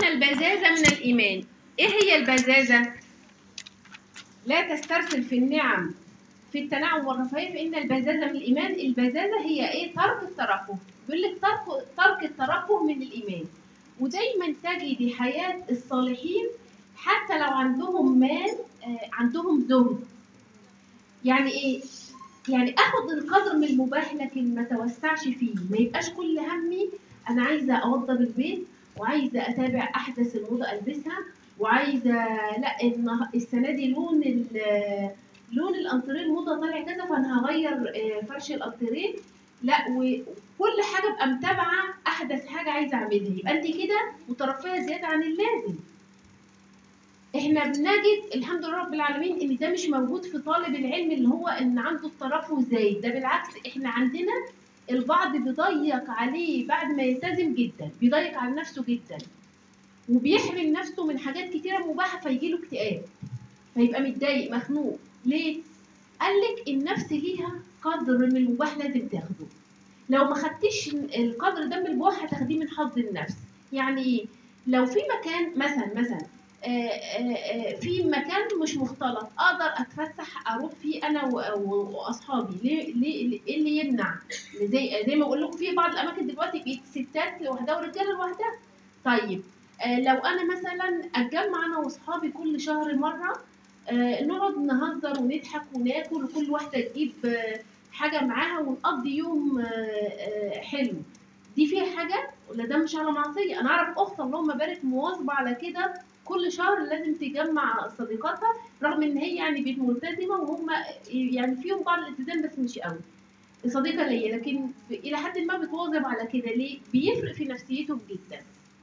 إن البزازة من الإيمان إيه هي البزازة؟ لا تسترسل في النعم في التنعم والرفاهية فإن البزازة من الإيمان البزازة هي إيه؟ ترك الترفه بيقول لك ترك ترك الترفه من الإيمان ودايما تجدي حياة الصالحين حتى لو عندهم مال آه، عندهم زهد يعني ايه يعني اخد القدر من المباح لكن ما توسعش فيه ما يبقاش كل همي انا عايزه اوضب البيت وعايزه اتابع احدث الموضه البسها وعايزه لا النه- السنه دي لون ال- لون الانتريه الموضه طالع كذا فانا هغير آه، فرش الانتريه لا وكل حاجه ابقى متابعه احدث حاجه عايزه اعملها يبقى انت كده مترفهه زياده عن اللازم احنا بنجد الحمد لله رب العالمين ان ده مش موجود في طالب العلم اللي هو ان عنده الترفه زايد ده بالعكس احنا عندنا البعض بيضيق عليه بعد ما يلتزم جدا بيضيق على نفسه جدا وبيحرم نفسه من حاجات كتيره مباحه فيجيله اكتئاب فيبقى متضايق مخنوق ليه قال لك النفس ليها قدر من المباح لازم تاخده لو ما خدتيش القدر ده من المباح هتاخديه من حظ النفس يعني ايه لو في مكان مثلا مثلا آه، آه، آه، في مكان مش مختلط اقدر اتفسح اروح فيه انا و- و- واصحابي ليه ليه ايه اللي يمنع زي زي ما بقول لكم في بعض الاماكن دلوقتي بقت ستات لوحدها ورجاله لوحدها طيب آه، لو انا مثلا اتجمع انا واصحابي كل شهر مره آه، نقعد نهزر ونضحك وناكل وكل واحده تجيب آه، حاجه معاها ونقضي يوم آه، آه، حلو دي فيها حاجه ولا ده مش على معصيه انا اعرف اخت اللهم بارك مواظبه على كده كل شهر لازم تجمع صديقاتها رغم ان هي يعني بقت ملتزمه وهم يعني فيهم بعض الالتزام بس مش قوي صديقه ليا لكن ب- الى حد ما بتواظب على كده ليه بيفرق في نفسيتهم جدا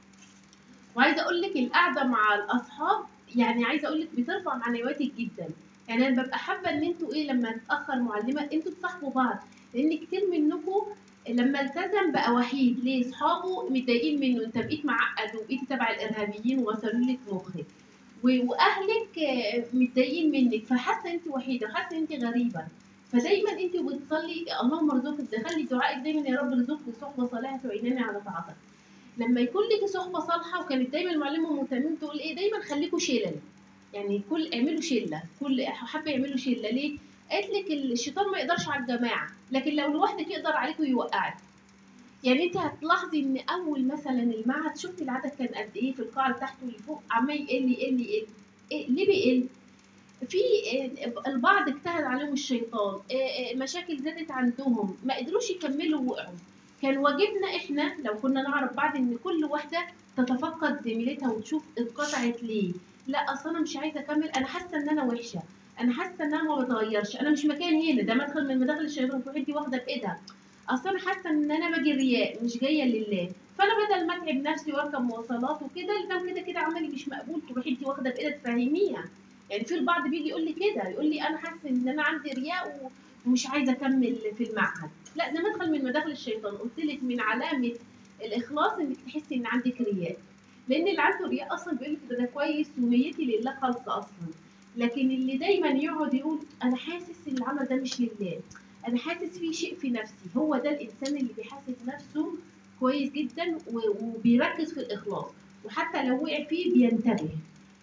وعايزه اقول لك القعده مع الاصحاب يعني عايزه اقول لك بترفع معنوياتك جدا يعني انا ببقى حابه ان انتوا ايه لما تتاخر معلمه انتوا تصاحبوا بعض لان كتير منكم لما التزم بقى وحيد ليه اصحابه متضايقين منه انت بقيت معقد وبقيتي تبع الارهابيين وغسلوا لك مخك و- واهلك آه، متضايقين منك فحاسه انت وحيده حاسه انت غريبه فدايما انت بتصلي اللهم ارزقك ده خلي دعائك دايما يا رب ارزقني صحبه صالحه تعينني على طاعتك لما يكون لك صحبه صالحه وكانت دايما المعلمه مهتمين تقول ايه دايما خليكوا شلل يعني كل اعملوا شله كل حابه يعملوا شله ليه قالت لك الشيطان ما يقدرش على الجماعه لكن لو لوحدك يقدر عليك ويوقعك يعني انت هتلاحظي ان اول مثلا المعهد شفتي العدد كان قد ايه في القاعه اللي تحت واللي فوق عمال يقل يقل يقل إيه ليه بيقل في آه، البعض اجتهد عليهم الشيطان آه، آه، مشاكل زادت عندهم ما قدروش يكملوا وقعوا كان واجبنا احنا لو كنا نعرف بعد ان كل واحده تتفقد زميلتها وتشوف اتقطعت ليه لا اصل انا مش عايزه اكمل انا حاسه ان انا وحشه انا حاسه ان انا ما بتغيرش انا مش مكاني هنا ده مدخل من مداخل الشيطان تروحي انت واخده بايدها اصل انا حاسه ان انا باجي رياء مش جايه لله فانا بدل ما اتعب نفسي واركب مواصلات وكده اللي كده كده عملي مش مقبول تروحي انت واخده بايدها تفهميها يعني في البعض بيجي يقول لي كده يقول لي انا حاسه ان انا عندي رياء و- ومش عايزه اكمل في المعهد لا ده مدخل من مداخل الشيطان قلت لك من علامه الاخلاص انك تحسي ان عندك رياء لان اللي عنده رياء اصلا بيقول لك ده انا كويس ونيتي لله خالصه اصلا لكن اللي دايما يقعد يقول انا حاسس ان العمل ده مش لله انا حاسس في شيء في نفسي هو ده الانسان اللي بيحاسب نفسه كويس جدا و- وبيركز في الاخلاص وحتى لو وقع فيه بينتبه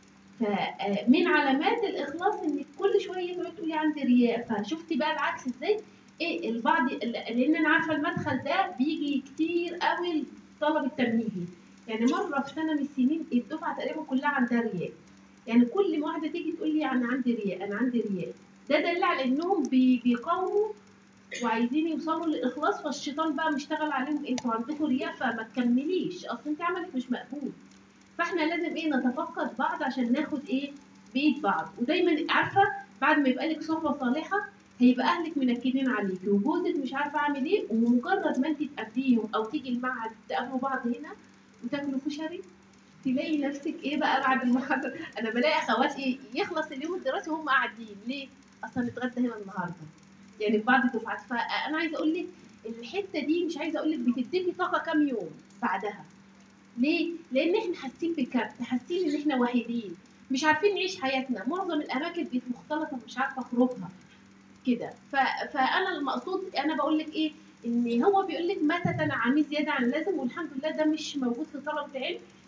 فمن علامات الاخلاص انك كل شويه تقعدي تقولي عندي رياء فشفتي بقى العكس ازاي ايه البعض لان انا عارفه المدخل ده بيجي كتير قوي الطلب التمهيدي يعني مره في سنه من السنين الدفعه تقريبا كلها عندها رياء يعني كل واحده تيجي تقول لي انا عندي رياء انا عندي رياء ده دليل على انهم بي- بيقاوموا وعايزين يوصلوا للاخلاص فالشيطان بقى مشتغل عليهم انتوا عندكم رياء فما تكمليش اصل انت عملك مش مقبول فاحنا لازم ايه نتفقد بعض عشان ناخد ايه بيد بعض ودايما عارفه بعد ما يبقى لك صحبه صالحه هيبقى اهلك منكدين عليكي وجوزك مش عارفه اعمل ايه ومجرد ما انت تقابليهم او تيجي المعهد تقابلوا بعض هنا وتاكلوا كشري تلاقي نفسك ايه بقى بعد المحاضره انا بلاقي اخواتي يخلص اليوم الدراسي وهم قاعدين ليه؟ اصلا نتغدى هنا النهارده يعني في بعض الدفعات فانا عايزه اقول لك الحته دي مش عايزه اقول لك بتديكي طاقه كام يوم بعدها ليه؟ لان احنا حاسين بكبت حاسين ان احنا وحيدين مش عارفين نعيش حياتنا معظم الاماكن بقت مختلطه مش عارفه اخرجها كده ف... فانا المقصود انا بقول لك ايه ان هو بيقول لك متى تنعمي زياده عن اللازم والحمد لله ده مش موجود في طلبه العلم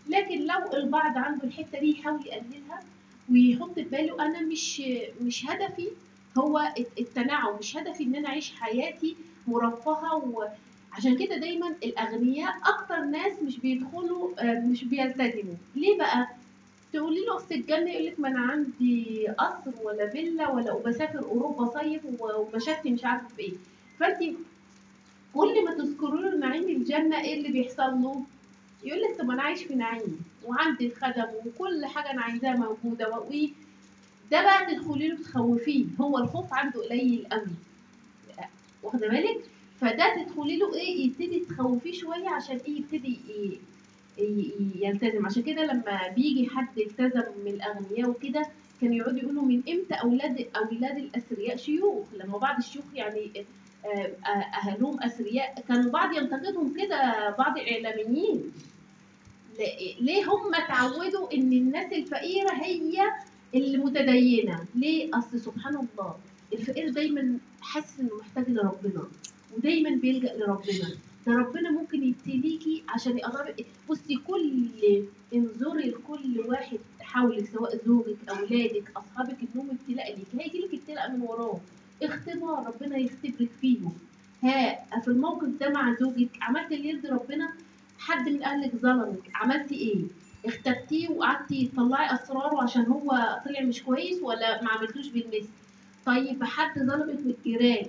لكن لو البعض عنده الحته دي يحاول يقللها ويحط في باله انا مش مش هدفي هو التنعم مش هدفي ان انا اعيش حياتي مرفهه وعشان كده دايما الاغنياء اكتر ناس مش بيدخلوا آه، مش بيلتزموا ليه بقى تقولي له اصل الجنه يقول لك ما انا عندي قصر ولا فيلا ولا وبسافر اوروبا صيف ومشاكلي مش عارفه في ايه فانت كل ما تذكروا له نعيم الجنه ايه اللي بيحصل له يقول لك طب انا عايش في نعيم وعندي الخدم وكل حاجه انا عايزاها موجوده وايه ده بقى تدخلي له تخوفيه هو الخوف عنده قليل قوي واخده بالك فده تدخلي له ايه يبتدي تخوفيه شويه عشان ايه يبتدي إيه يلتزم عشان كده لما بيجي حد التزم من الاغنياء وكده كانوا يقعدوا يقولوا من امتى اولاد اولاد الاثرياء شيوخ لما بعض الشيوخ يعني آه، اهلهم اثرياء كانوا بعض ينتقدهم كده بعض الاعلاميين ليه هم تعودوا ان الناس الفقيره هي المتدينه ليه اصل سبحان الله الفقير دايما حاسس انه محتاج لربنا ودايما بيلجا لربنا ده ربنا ممكن يبتليكي عشان يقربك بصي كل انظري لكل واحد حولك سواء زوجك اولادك اصحابك انهم ابتلاء ليك هيجي لك ابتلاء من وراه اختبار ربنا يختبرك فيهم ها في الموقف ده مع زوجك عملت اللي يرضي ربنا حد من اهلك ظلمك عملتي ايه اختبتيه وقعدتي تطلعي اسراره عشان هو طلع مش كويس ولا ما عملتوش بالمثل طيب حد ظلمك من الجيران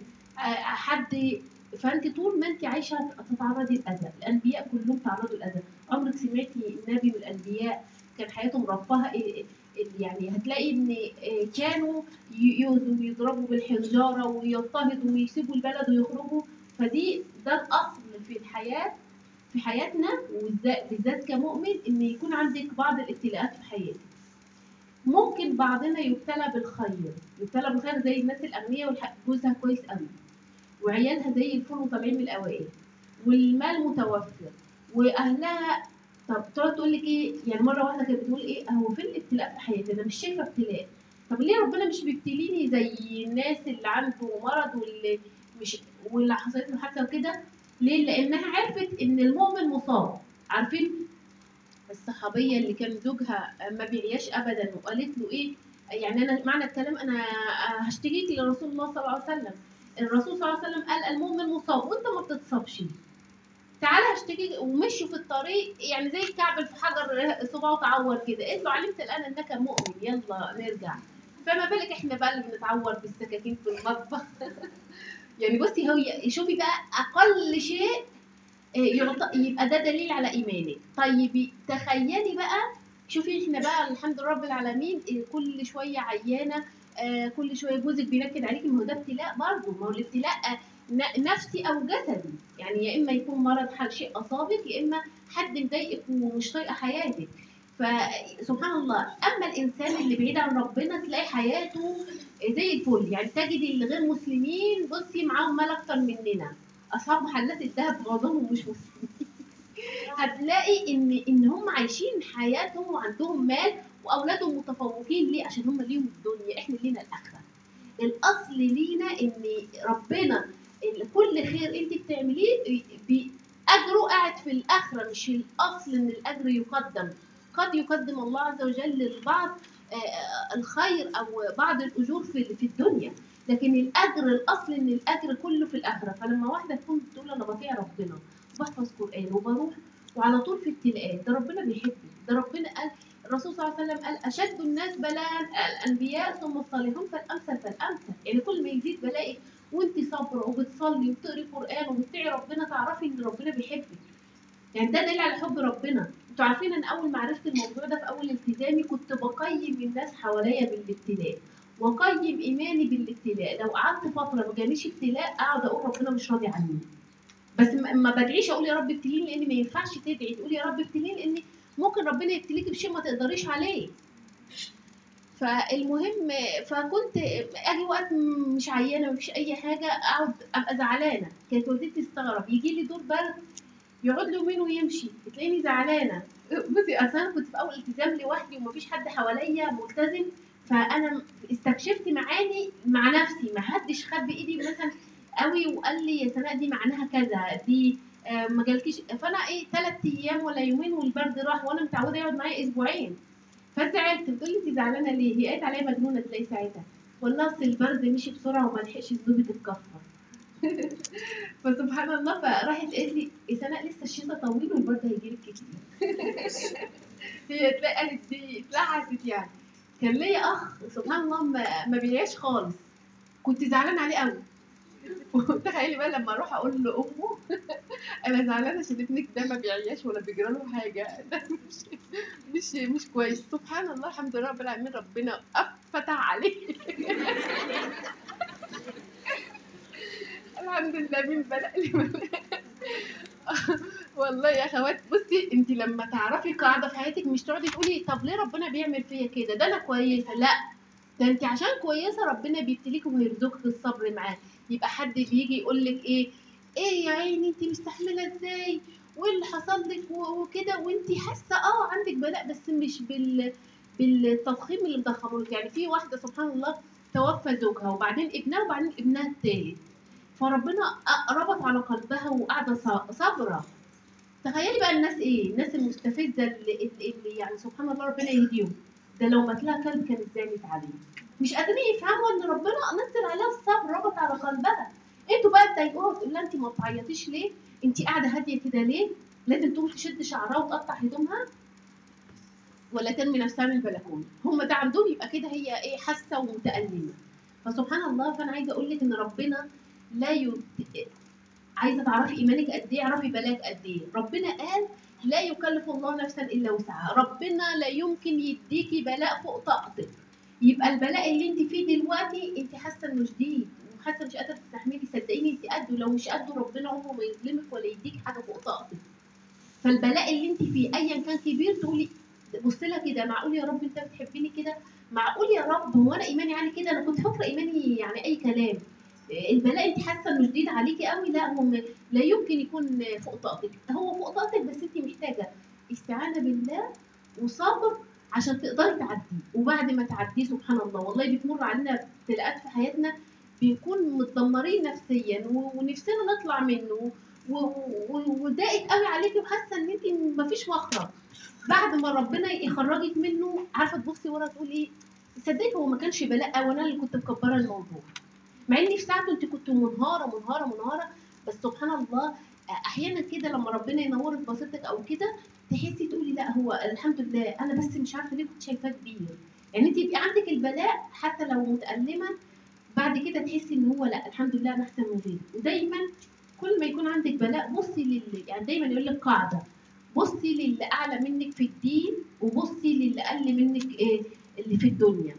حد فانت طول ما انت عايشه تتعرضي لاذى الانبياء كلهم تعرضوا لاذى عمرك سمعتي نبي من الانبياء كان حياته مرفهه يعني هتلاقي ان كانوا يؤذوا ويضربوا بالحجاره ويضطهدوا ويسيبوا البلد ويخرجوا فدي ده الاصل في الحياه في حياتنا وبالذات كمؤمن ان يكون عندك بعض الابتلاءات في حياتك ممكن بعضنا يبتلى بالخير يبتلى بالخير زي الناس الاغنياء وجوزها كويس قوي وعيالها زي الفل وطالعين من الاوائل والمال متوفر واهلها طب تقعد تقول لك ايه يعني مره واحده كانت بتقول ايه هو فين الابتلاء في حياتي انا مش شايفه ابتلاء طب ليه ربنا مش بيبتليني زي الناس اللي عنده مرض واللي مش واللي حصلت له حادثه وكده ليه لانها عرفت ان المؤمن مصاب عارفين الصحابيه اللي كان زوجها ما بيعياش ابدا وقالت له ايه يعني انا معنى الكلام انا هشتكيك لرسول الله صلى الله عليه وسلم الرسول صلى الله عليه وسلم قال المؤمن مصاب وانت ما بتتصابش تعالى هشتكي ومشوا في الطريق يعني زي الكعب في حجر صباعه تعور كده قلت له علمت الان انك مؤمن يلا نرجع فما بالك احنا بقى اللي بنتعور بالسكاكين في المطبخ يعني بصي هو شوفي بقى اقل شيء آه، يبقى ده دليل على ايمانك طيب تخيلي بقى شوفي احنا بقى الحمد لله رب العالمين آه، كل شويه عيانه آه، كل شويه جوزك بينكد عليكي ما هو ده ابتلاء برضه ما هو الابتلاء نفسي او جسدي يعني يا اما يكون مرض شيء اصابك يا اما حد مضايقك ومش طايقه حياتك فسبحان الله اما الانسان اللي بعيد عن ربنا تلاقي حياته زي الفل يعني تجدي اللي غير مسلمين بصي معاهم مال اكتر مننا اصحاب محلات الذهب معظمهم مش مسلمين هتلاقي ان ان هم عايشين حياتهم وعندهم مال واولادهم متفوقين ليه عشان هم ليهم الدنيا احنا لينا الاخره الاصل لينا ان ربنا كل خير انت بتعمليه اجره قاعد في الاخره مش الاصل ان الاجر يقدم قد يقدم الله عز وجل للبعض آه، الخير او بعض الاجور في في الدنيا لكن الاجر الاصل ان الاجر كله في الاخره فلما واحده تكون تقول انا بطيع ربنا وبحفظ قران وبروح وعلى طول في ابتلاءات ده ربنا بيحبك ده ربنا قال الرسول صلى الله عليه وسلم قال اشد الناس بلاء الانبياء ثم الصالحون فالامثل فالامثل يعني كل ما يزيد بلاء وانت صابره وبتصلي وبتقري قران وبتطيعي ربنا تعرفي ان ربنا بيحبك يعني ده دليل على حب ربنا انتوا عارفين ان اول ما عرفت الموضوع ده في اول التزامي كنت بقيم الناس حواليا بالابتلاء واقيم ايماني بالابتلاء لو قعدت فتره ما جاليش ابتلاء اقعد اقول ربنا مش راضي عني بس ما بدعيش اقول يا رب ابتليني لان ما ينفعش تدعي تقول يا رب ابتليني لان ممكن ربنا يبتليكي بشيء ما تقدريش عليه فالمهم فكنت اجي وقت مش عيانه مفيش اي حاجه اقعد ابقى زعلانه كانت والدتي تستغرب يجي لي دور برد يقعد له يومين ويمشي تلاقيني زعلانه بصي اصل انا كنت في اول التزام لوحدي ومفيش حد حواليا ملتزم فانا استكشفت معاني مع نفسي ما حدش خد بايدي مثلا قوي وقال لي يا سناء دي معناها كذا دي آه، ما جالكيش فانا ايه ثلاث ايام ولا يومين والبرد راح وانا متعوده يقعد معايا اسبوعين فزعلت بتقول لي انت زعلانه ليه؟ هي قالت عليا مجنونه تلاقي ساعتها والله اصل البرد مشي بسرعه وما لحقش ذنوبي تتكفر فسبحان الله فراحت قالت لي يا سناء لسه الشتاء طويل والبرد هيجي لك كتير هي تلاقي قالت دي اتلعثت يعني كان ليا اخ سبحان الله ما, ما بيعيش خالص كنت زعلانه عليه قوي وتخيلي بقى لما اروح اقول لامه انا زعلانه عشان ابنك ده ما بيعياش ولا بيجرى له حاجه ده مش مش مش كويس سبحان الله الحمد لله رب العالمين ربنا فتح عليه الحمد لله من بلاء لبلاء والله يا اخوات بصي انت لما تعرفي قاعده في حياتك مش تقعدي تقولي طب ليه ربنا بيعمل فيا كده ده انا كويسه لا ده انت عشان كويسه ربنا بيبتليك ويرزقك الصبر معاه يبقى حد بيجي يقول لك ايه ايه يا عيني انت مستحمله ازاي وايه اللي حصل لك و- وكده وانت حاسه اه عندك بلاء بس مش بال بالتضخيم اللي مضخمه لك يعني في واحده سبحان الله توفى زوجها وبعدين ابنها وبعدين ابنها التالت فربنا أ- ربط على قلبها وقاعده ص- صابره تخيلي بقى الناس ايه الناس المستفزه اللي, اللي يعني سبحان الله ربنا يهديهم ده لو مات لها كلب كانت زعلت عليه مش قادرين يفهموا ان ربنا نزل عليها الصبر ربط على قلبها انتوا بقى تضايقوها وتقول لها انت ما بتعيطيش ليه انت قاعده هاديه كده ليه لازم تقوم تشد شعرها وتقطع هدومها ولا ترمي نفسها من البلكونه هم ده عندهم يبقى كده هي ايه حاسه ومتألمه فسبحان الله فانا عايزه اقول لك ان ربنا لا ي... عايزه تعرفي ايمانك قد ايه اعرفي بلاك قد ايه ربنا قال لا يكلف الله نفسا الا وسعها ربنا لا يمكن يديكي بلاء فوق طاقتك يبقى البلاء اللي انت فيه دلوقتي انت حاسه انه شديد وحاسه مش قادره تستحملي صدقيني انت قده لو مش قده ربنا عمره ما يظلمك ولا يديك حاجه فوق طاقتك فالبلاء اللي انت فيه ايا كان كبير تقولي بص لها كده معقول يا رب انت بتحبني كده معقول يا رب هو انا ايماني عالي كده انا كنت فاكره ايماني يعني اي كلام البلاء انت حاسه انه شديد عليكي قوي لا هو م- لا يمكن يكون فوق طاقتك هو فوق طاقتك بس انت محتاجه استعانه بالله وصبر عشان تقدري تعديه وبعد ما تعديه سبحان الله والله بتمر علينا ابتلاءات في حياتنا بنكون متدمرين نفسيا و- ونفسنا نطلع منه و- و- وضاقت قوي عليكي وحاسه ان انت مفيش مخرج بعد ما ربنا يخرجك منه عارفه تبصي ورا تقولي ايه صدقني هو ما كانش بلاء وانا اللي كنت مكبره الموضوع مع اني في ساعته انت كنت منهاره منهاره منهاره بس سبحان الله احيانا كده لما ربنا ينورك بصيرتك او كده تحسي تقولي لا هو الحمد لله انا بس مش عارفه ليه كنت شايفاه كبير يعني انت يبقى عندك البلاء حتى لو متألمه بعد كده تحسي ان هو لا الحمد لله انا احسن من غيري ودايما كل ما يكون عندك بلاء بصي لل يعني دايما يقول لك قاعده بصي للي اعلى منك في الدين وبصي للي اقل منك ايه اللي في الدنيا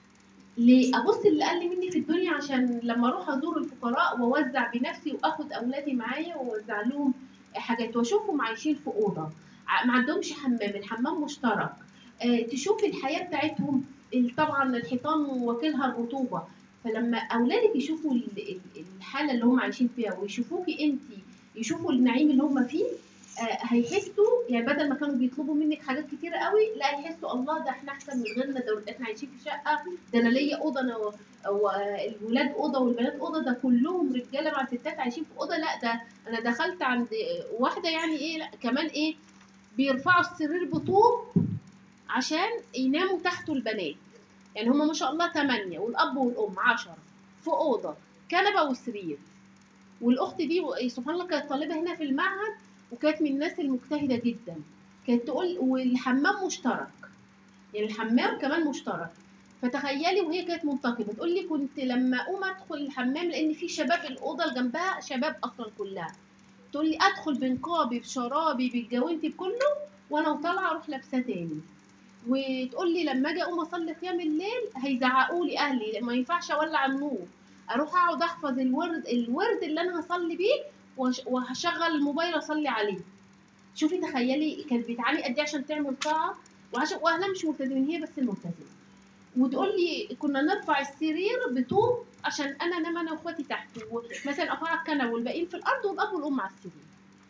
ليه ابص اللي اقل مني في الدنيا عشان لما اروح ازور الفقراء واوزع بنفسي واخد اولادي معايا واوزع لهم حاجات واشوفهم عايشين في اوضه ع- ما عندهمش حمام الحمام مشترك آه، تشوفي الحياه بتاعتهم ال- طبعا الحيطان واكلها الرطوبه فلما اولادك يشوفوا ال- ال- الحاله اللي هم عايشين فيها ويشوفوكي انت يشوفوا النعيم اللي هم فيه آه، هيحسوا يعني بدل ما كانوا بيطلبوا منك حاجات كتيره قوي لا هيحسوا الله ده احنا احسن من غيرنا ده احنا عايشين في شقه ده انا ليا اوضه انا و- والولاد اوضه والبنات اوضه ده كلهم رجاله مع ستات عايشين في اوضه لا ده انا دخلت عند واحده يعني ايه لا كمان ايه بيرفعوا السرير بطوب عشان يناموا تحته البنات يعني هما ما شاء الله ثمانية والأب والأم عشرة في أوضة كنبة وسرير والأخت دي سبحان الله كانت طالبة هنا في المعهد وكانت من الناس المجتهدة جدا كانت تقول والحمام مشترك يعني الحمام كمان مشترك فتخيلي وهي كانت منتقبه تقول لي كنت لما اقوم ادخل الحمام لان في شباب الاوضه اللي جنبها شباب اصلا كلها تقول لي ادخل بنقابي بشرابي بجوانتي بكله وانا وطالعه اروح لابسه تاني وتقول لي لما اجي اقوم اصلي قيام الليل هيزعقوا لي اهلي ما ينفعش اولع النور اروح اقعد احفظ الورد الورد اللي انا هصلي بيه وهش- وهشغل الموبايل اصلي عليه شوفي تخيلي كانت بتعاني قد ايه عشان تعمل طاعه وعشان واهلها مش ملتزمين هي بس الملتزمه وتقول لي كنا نرفع السرير بطوب عشان انا انام انا واخواتي تحت مثلا اخويا على الكنبه والباقيين في الارض والاب والام على السرير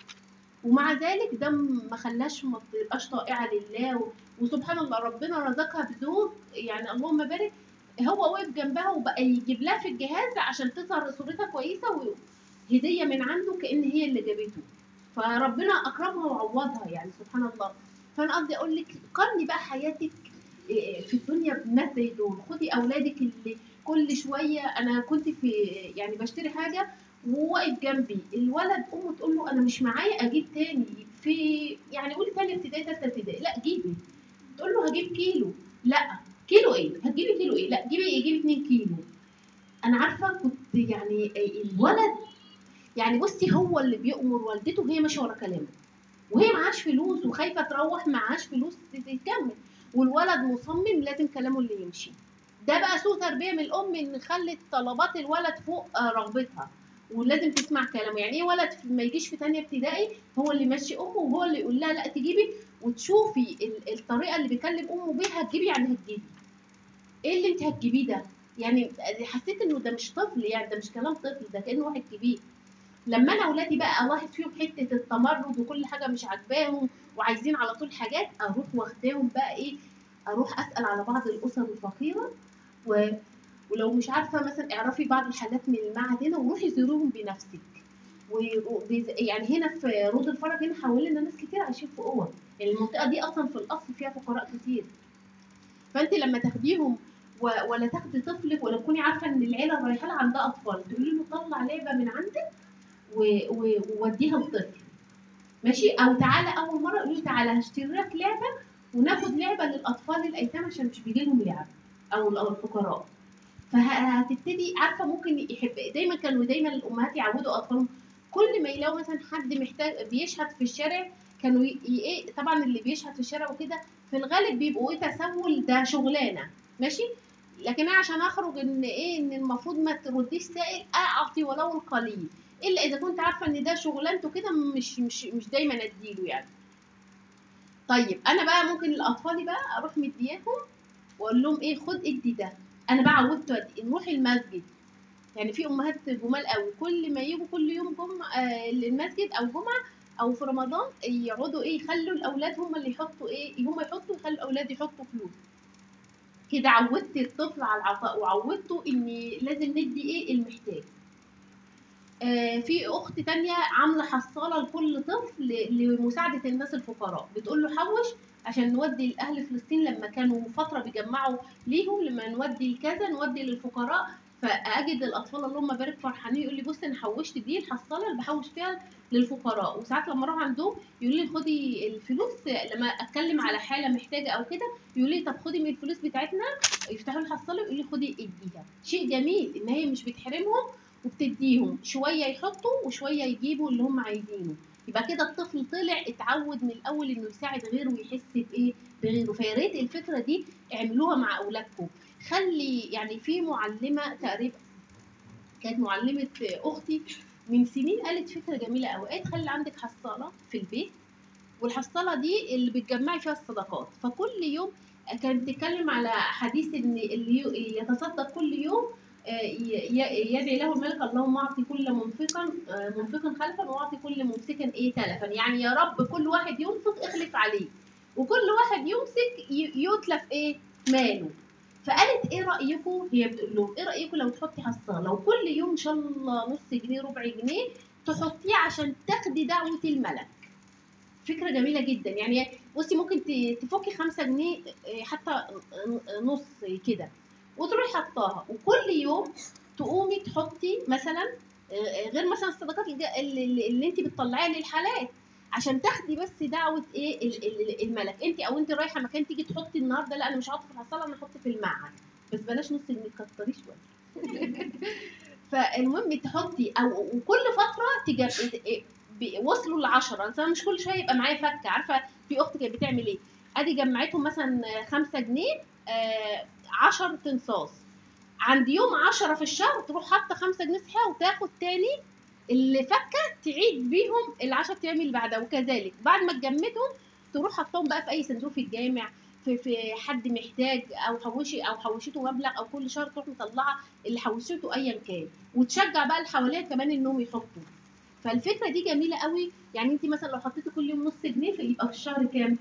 ومع ذلك ده ما خلاش ما تبقاش طائعه لله و... وسبحان الله ربنا رزقها بزوج يعني اللهم بارك هو واقف جنبها وبقى يجيب لها في الجهاز عشان تظهر صورتها كويسه وهديه من عنده كان هي اللي جابته فربنا اكرمها وعوضها يعني سبحان الله فانا قصدي اقول لك قارني بقى حياتك إيه، في الدنيا بناس زي دول خدي اولادك اللي كل شويه انا كنت في يعني بشتري حاجه وواقف جنبي الولد امه تقول له انا مش معايا اجيب تاني في يعني قولي تاني ابتدائي تالتة ابتدائي لا جيبي تقول له هجيب كيلو لا كيلو ايه هتجيبي كيلو ايه لا جيبي ايه جيبي 2 كيلو انا عارفه كنت يعني الولد يعني بصي هو اللي بيأمر والدته وهي ماشيه ورا كلامه وهي معاش فلوس وخايفه تروح معاش فلوس تكمل والولد مصمم لازم كلامه اللي يمشي ده بقى سوء تربيه من الام ان خلت طلبات الولد فوق آه، رغبتها ولازم تسمع كلامه يعني ايه ولد في- ما يجيش في تانية ابتدائي هو اللي يمشي امه وهو اللي يقول لها لا تجيبي وتشوفي ال- الطريقه اللي بيكلم امه بيها هتجيبي يعني هتجيبي ايه اللي انت هتجيبيه ده يعني حسيت انه ده مش طفل يعني ده مش كلام طفل ده كانه واحد كبير لما انا اولادي بقى الاحظ فيهم حته التمرد وكل حاجه مش عاجباهم وعايزين على طول حاجات اروح واخداهم بقى ايه اروح اسال على بعض الاسر الفقيره و... ولو مش عارفه مثلا اعرفي بعض الحالات من المعهد هنا وروحي زوروهم بنفسك وبيز... يعني هنا في رود الفرج هنا حوالينا ناس كتير عايشين في اوض يعني المنطقه دي اصلا في الاصل فيها فقراء كتير فانت لما تاخديهم و... ولا تاخدي طفلك ولا تكوني عارفه ان العيله رايحه لها عندها اطفال تقولي له طلع لعبه من عندك و- و- ووديها للطفل ماشي او تعالى اول مره قولي له تعالى هشتري لك لعبه وناخد لعبه للاطفال الايتام عشان مش بيجي لهم لعب او أو الفقراء فهتبتدي عارفه ممكن يحب دايما كانوا دايما الامهات يعودوا اطفالهم كل ما يلاقوا مثلا حد محتاج بيشحت في الشارع كانوا ي... ي- ايه طبعا اللي بيشحت في الشارع وكده في الغالب بيبقوا ايه تسول ده شغلانه ماشي لكن انا عشان اخرج ان ايه ان المفروض ما ترديش سائل اعطي ولو القليل الا اذا كنت عارفه ان ده شغلانته كده مش مش مش دايما اديله يعني طيب انا بقى ممكن الاطفال بقى اروح مدياهم واقول لهم ايه خد ادي ده انا بقى عودته ادي نروح المسجد يعني في امهات جمال قوي كل ما يجوا كل يوم جمعه آه المسجد او جمعه او في رمضان يقعدوا ايه يخلوا الاولاد هم اللي يحطوا ايه هم يحطوا يخلوا الاولاد يحطوا فلوس كده عودت الطفل على العطاء وعودته ان لازم ندي ايه المحتاج آه، في اخت تانية عامله حصاله لكل طفل لمساعده الناس الفقراء بتقول له حوش عشان نودي لاهل فلسطين لما كانوا فتره بيجمعوا ليهم لما نودي كذا نودي للفقراء فاجد الاطفال اللهم بارك فرحانين يقول لي بصي انا حوشت دي الحصاله اللي بحوش فيها للفقراء وساعات لما اروح عندهم يقول لي خدي الفلوس لما اتكلم على حاله محتاجه او كده يقول لي طب خدي من الفلوس بتاعتنا يفتحوا الحصاله ويقول لي خدي اديها شيء جميل ان هي مش بتحرمهم وبتديهم شويه يحطوا وشويه يجيبوا اللي هم عايزينه يبقى كده الطفل طلع اتعود من الاول انه يساعد غيره ويحس بايه بغيره فيا ريت الفكره دي اعملوها مع اولادكم خلي يعني في معلمه تقريبا كانت معلمه اختي من سنين قالت فكره جميله قوي قالت خلي عندك حصاله في البيت والحصاله دي اللي بتجمعي فيها الصدقات فكل يوم كانت بتتكلم على حديث ان اللي يتصدق كل يوم آه، ي- ي- يدعي له الملك اللهم اعطي كل منفقا آه، منفقا خلفا واعطي كل ممسكا ايه تلفا يعني يا رب كل واحد ينفق اخلف عليه وكل واحد يمسك ي- يتلف ايه ماله فقالت ايه رايكم هي بتقول لهم ايه رايكم لو تحطي حصاله لو كل يوم ان شاء الله نص جنيه ربع جنيه تحطيه عشان تاخدي دعوه الملك فكره جميله جدا يعني بصي ممكن ت- تفكي خمسة جنيه آه، حتى نص كده وتروحي حطاها وكل يوم تقومي تحطي مثلا آه، غير مثلا الصدقات الج- اللي, اللي- اللي انت بتطلعيها للحالات عشان تاخدي بس دعوه ايه ال- ال- الملك انت او انت رايحه مكان تيجي تحطي النهارده لا انا مش هحط في الحصاله انا هحط في المعهد بس بلاش نص جنيه كتري شويه فالمهم تحطي او وكل فتره تجاب ب- وصلوا ل 10 انا مش كل شويه يبقى معايا فكه عارفه في اخت كانت بتعمل ايه ادي جمعتهم مثلا 5 جنيه 10 تنصاص عند يوم 10 في الشهر تروح حاطه 5 جنيه صحيحه وتاخد تاني اللي فكه تعيد بيهم ال 10 ايام اللي بعدها وكذلك بعد ما تجمدهم تروح حطهم بقى في اي صندوق في الجامع في في حد محتاج او حوشي او حوشته مبلغ او كل شهر تروح مطلعه اللي حوشته ايا كان وتشجع بقى اللي حواليها كمان انهم يحطوا فالفكره دي جميله قوي يعني انت مثلا لو حطيتي كل يوم نص جنيه فيبقى في الشهر كام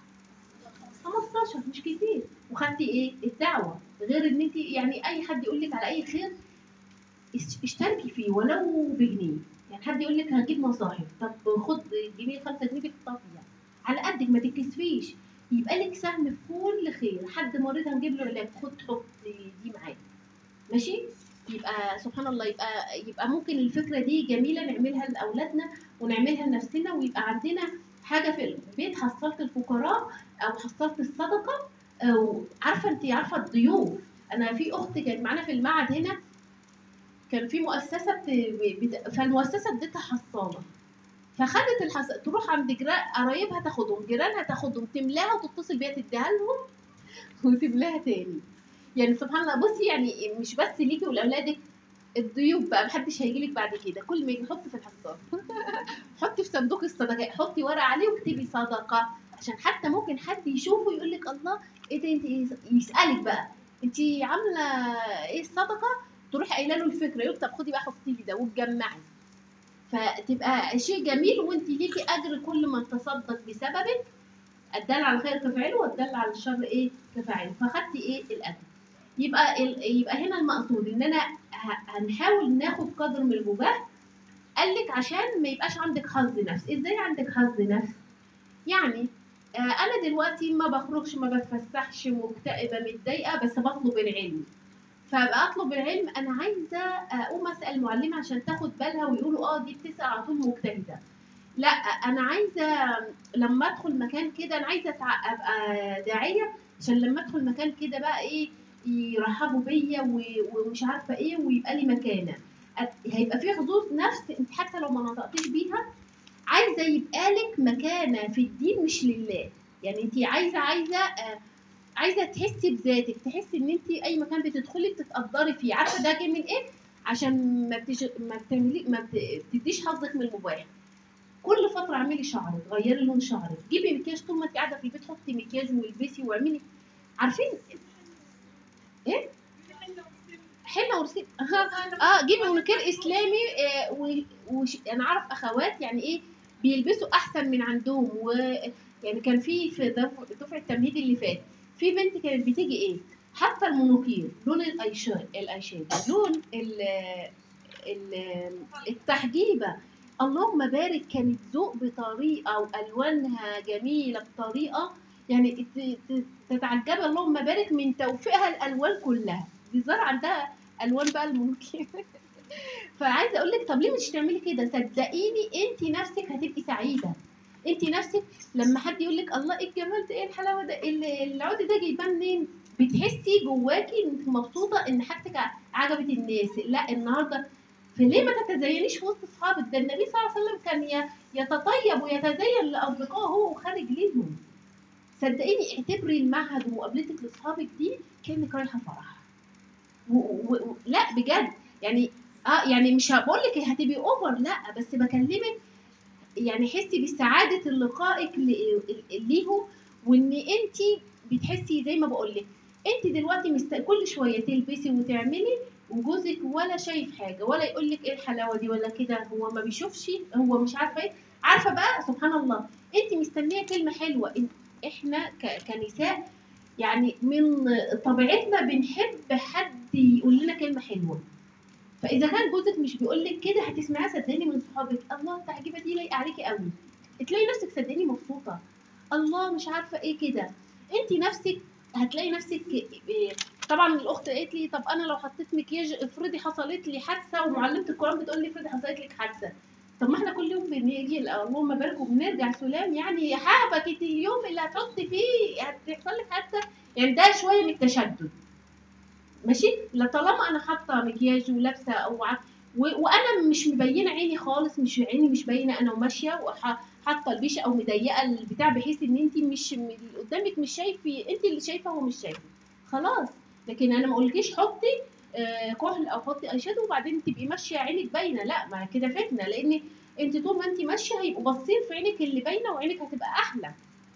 15 مش كتير وخدتي ايه الدعوه غير ان انت يعني اي حد يقول لك على اي خير اشتركي فيه ولو بجنيه يعني حد يقول لك هجيب مصاحف طب خد جنيه 5 جنيه بتحطها فيها على قدك ما تتكسفيش يبقى لك سهم في كل خير حد مريض هنجيب له علاج خد حط دي معاك ماشي يبقى سبحان الله يبقى يبقى ممكن الفكره دي جميله نعملها لاولادنا ونعملها لنفسنا ويبقى عندنا حاجه في البيت حصلت الفقراء او حصلت الصدقه او عارفه انت عارفه الضيوف انا في اخت كانت معانا في المعهد هنا كان في مؤسسه بت... بت... فالمؤسسه اديتها حصاله فخدت الحص... تروح عند جيران قرايبها تاخدهم جيرانها تاخدهم تملاها وتتصل بيها تديها لهم وتملاها تاني يعني سبحان الله بصي يعني مش بس ليكي ولاولادك الضيوف بقى محدش هيجي لك بعد كده كل ما يجي حطي في الحصاله حطي في صندوق الصدقات حطي ورقه عليه واكتبي صدقه عشان حتى ممكن حد يشوفه يقول لك الله ايه ده انت يسالك بقى انت عامله ايه الصدقه تروحي قايله له الفكره يقول طب خدي بقى حطي لي ده وتجمعي فتبقى شيء جميل وانت ليكي اجر كل من تصدق بسببك الدال على الخير كفاعله والدال على الشر ايه كفاعله فخدتي ايه الاجر يبقى يبقى هنا المقصود ان انا هنحاول ناخد قدر من المباح قال لك عشان ما يبقاش عندك حظ نفس ازاي عندك حظ نفس يعني آه انا دلوقتي ما بخرجش ما بتفسحش مكتئبه متضايقه بس بطلب العلم فابقى اطلب العلم انا عايزه اقوم اسال معلمه عشان تاخد بالها ويقولوا اه دي بتسال على طول مجتهده لا انا عايزه لما ادخل مكان كده انا عايزه ابقى داعيه عشان لما ادخل مكان كده بقى ايه يرحبوا بيا ومش عارفه ايه ويبقى لي مكانه هيبقى في حظوظ نفس انت حتى لو ما نطقتيش بيها عايزه يبقى لك مكانه في الدين مش لله يعني انت عايزه عايزه آه عايزه تحسي بذاتك تحسي ان انت اي مكان بتدخلي بتتقدري فيه عارفه ده جاي من ايه عشان ما بتج... ما بتعملي ما بتديش حظك من المباح كل فتره اعملي شعرك غيري لون شعرك جيبي مكياج طول ما انت قاعده في البيت حطي مكياج والبسي واعملي عارفين ايه حنه ورسيم اه, آه جيبي منكير اسلامي آه و... وش... انا اعرف اخوات يعني ايه بيلبسوا احسن من عندهم و يعني كان في في دفعه التمهيد اللي فات في بنت كانت بتيجي ايه حتى المونوكير لون الايشاد الايشاد لون ال ال التحجيبه اللهم بارك كانت ذوق بطريقه والوانها جميله بطريقه يعني تتعجبي اللهم بارك من توفيقها الالوان كلها دي ظهر عندها الوان بقى المونوكير فعايزه اقول لك طب ليه مش تعملي كده صدقيني انت نفسك هتبقي سعيده انت نفسك لما حد يقول لك الله ايه الجمال ده ايه الحلاوه ده العود ده جايباه منين بتحسي جواكي انك مبسوطه ان حاجتك عجبت الناس لا النهارده فليه ما تتزينيش في وسط اصحابك ده النبي صلى الله عليه وسلم كان يتطيب ويتزين لاصدقائه هو وخارج ليهم صدقيني اعتبري المعهد ومقابلتك لاصحابك دي كانك رايحه فرح و... و... لا بجد يعني اه يعني مش هقول لك هتبقي اوفر لا بس بكلمك يعني حسي بسعاده لقائك ليهم وان انت بتحسي زي ما بقول لك انت دلوقتي مست... كل شويه تلبسي وتعملي وجوزك ولا شايف حاجه ولا يقول لك ايه الحلاوه دي ولا كده هو ما بيشوفش هو مش عارفه ايه عارفه بقى سبحان الله انت مستنيه كلمه حلوه إن احنا ك... كنساء يعني من طبيعتنا بنحب حد يقول لنا كلمه حلوه فاذا كان جوزك مش بيقول لك كده هتسمعيها صدقني من صحابك الله التعجيبه دي لايقه عليكي قوي تلاقي نفسك صدقني مبسوطه الله مش عارفه ايه كده انت نفسك هتلاقي نفسك طبعا الاخت قالت لي طب انا لو حطيت مكياج افرضي حصلت لي حادثه ومعلمه القران بتقول لي افرضي حصلت لك حادثه طب ما احنا كل يوم بنيجي اللهم بارك وبنرجع سلام يعني يا حبكت اليوم اللي هتحطي فيه هتحصل لك حادثه يعني ده شويه من التشدد ماشي لا طالما انا حاطه مكياج ولابسه او و... وانا مش مبينه عيني خالص مش عيني مش باينه انا وماشيه وحاطه البيشه او مضيقه البتاع بحيث ان انت مش اللي قدامك مش شايفه انت اللي شايفه هو مش شايفه خلاص لكن انا ما اقولكيش حطي آه كحل او حطي اي شادو وبعدين تبقي ماشيه عينك باينه لا ما كده فتنه لان انت طول ما انت ماشيه هيبقوا باصين في عينك اللي باينه وعينك هتبقى احلى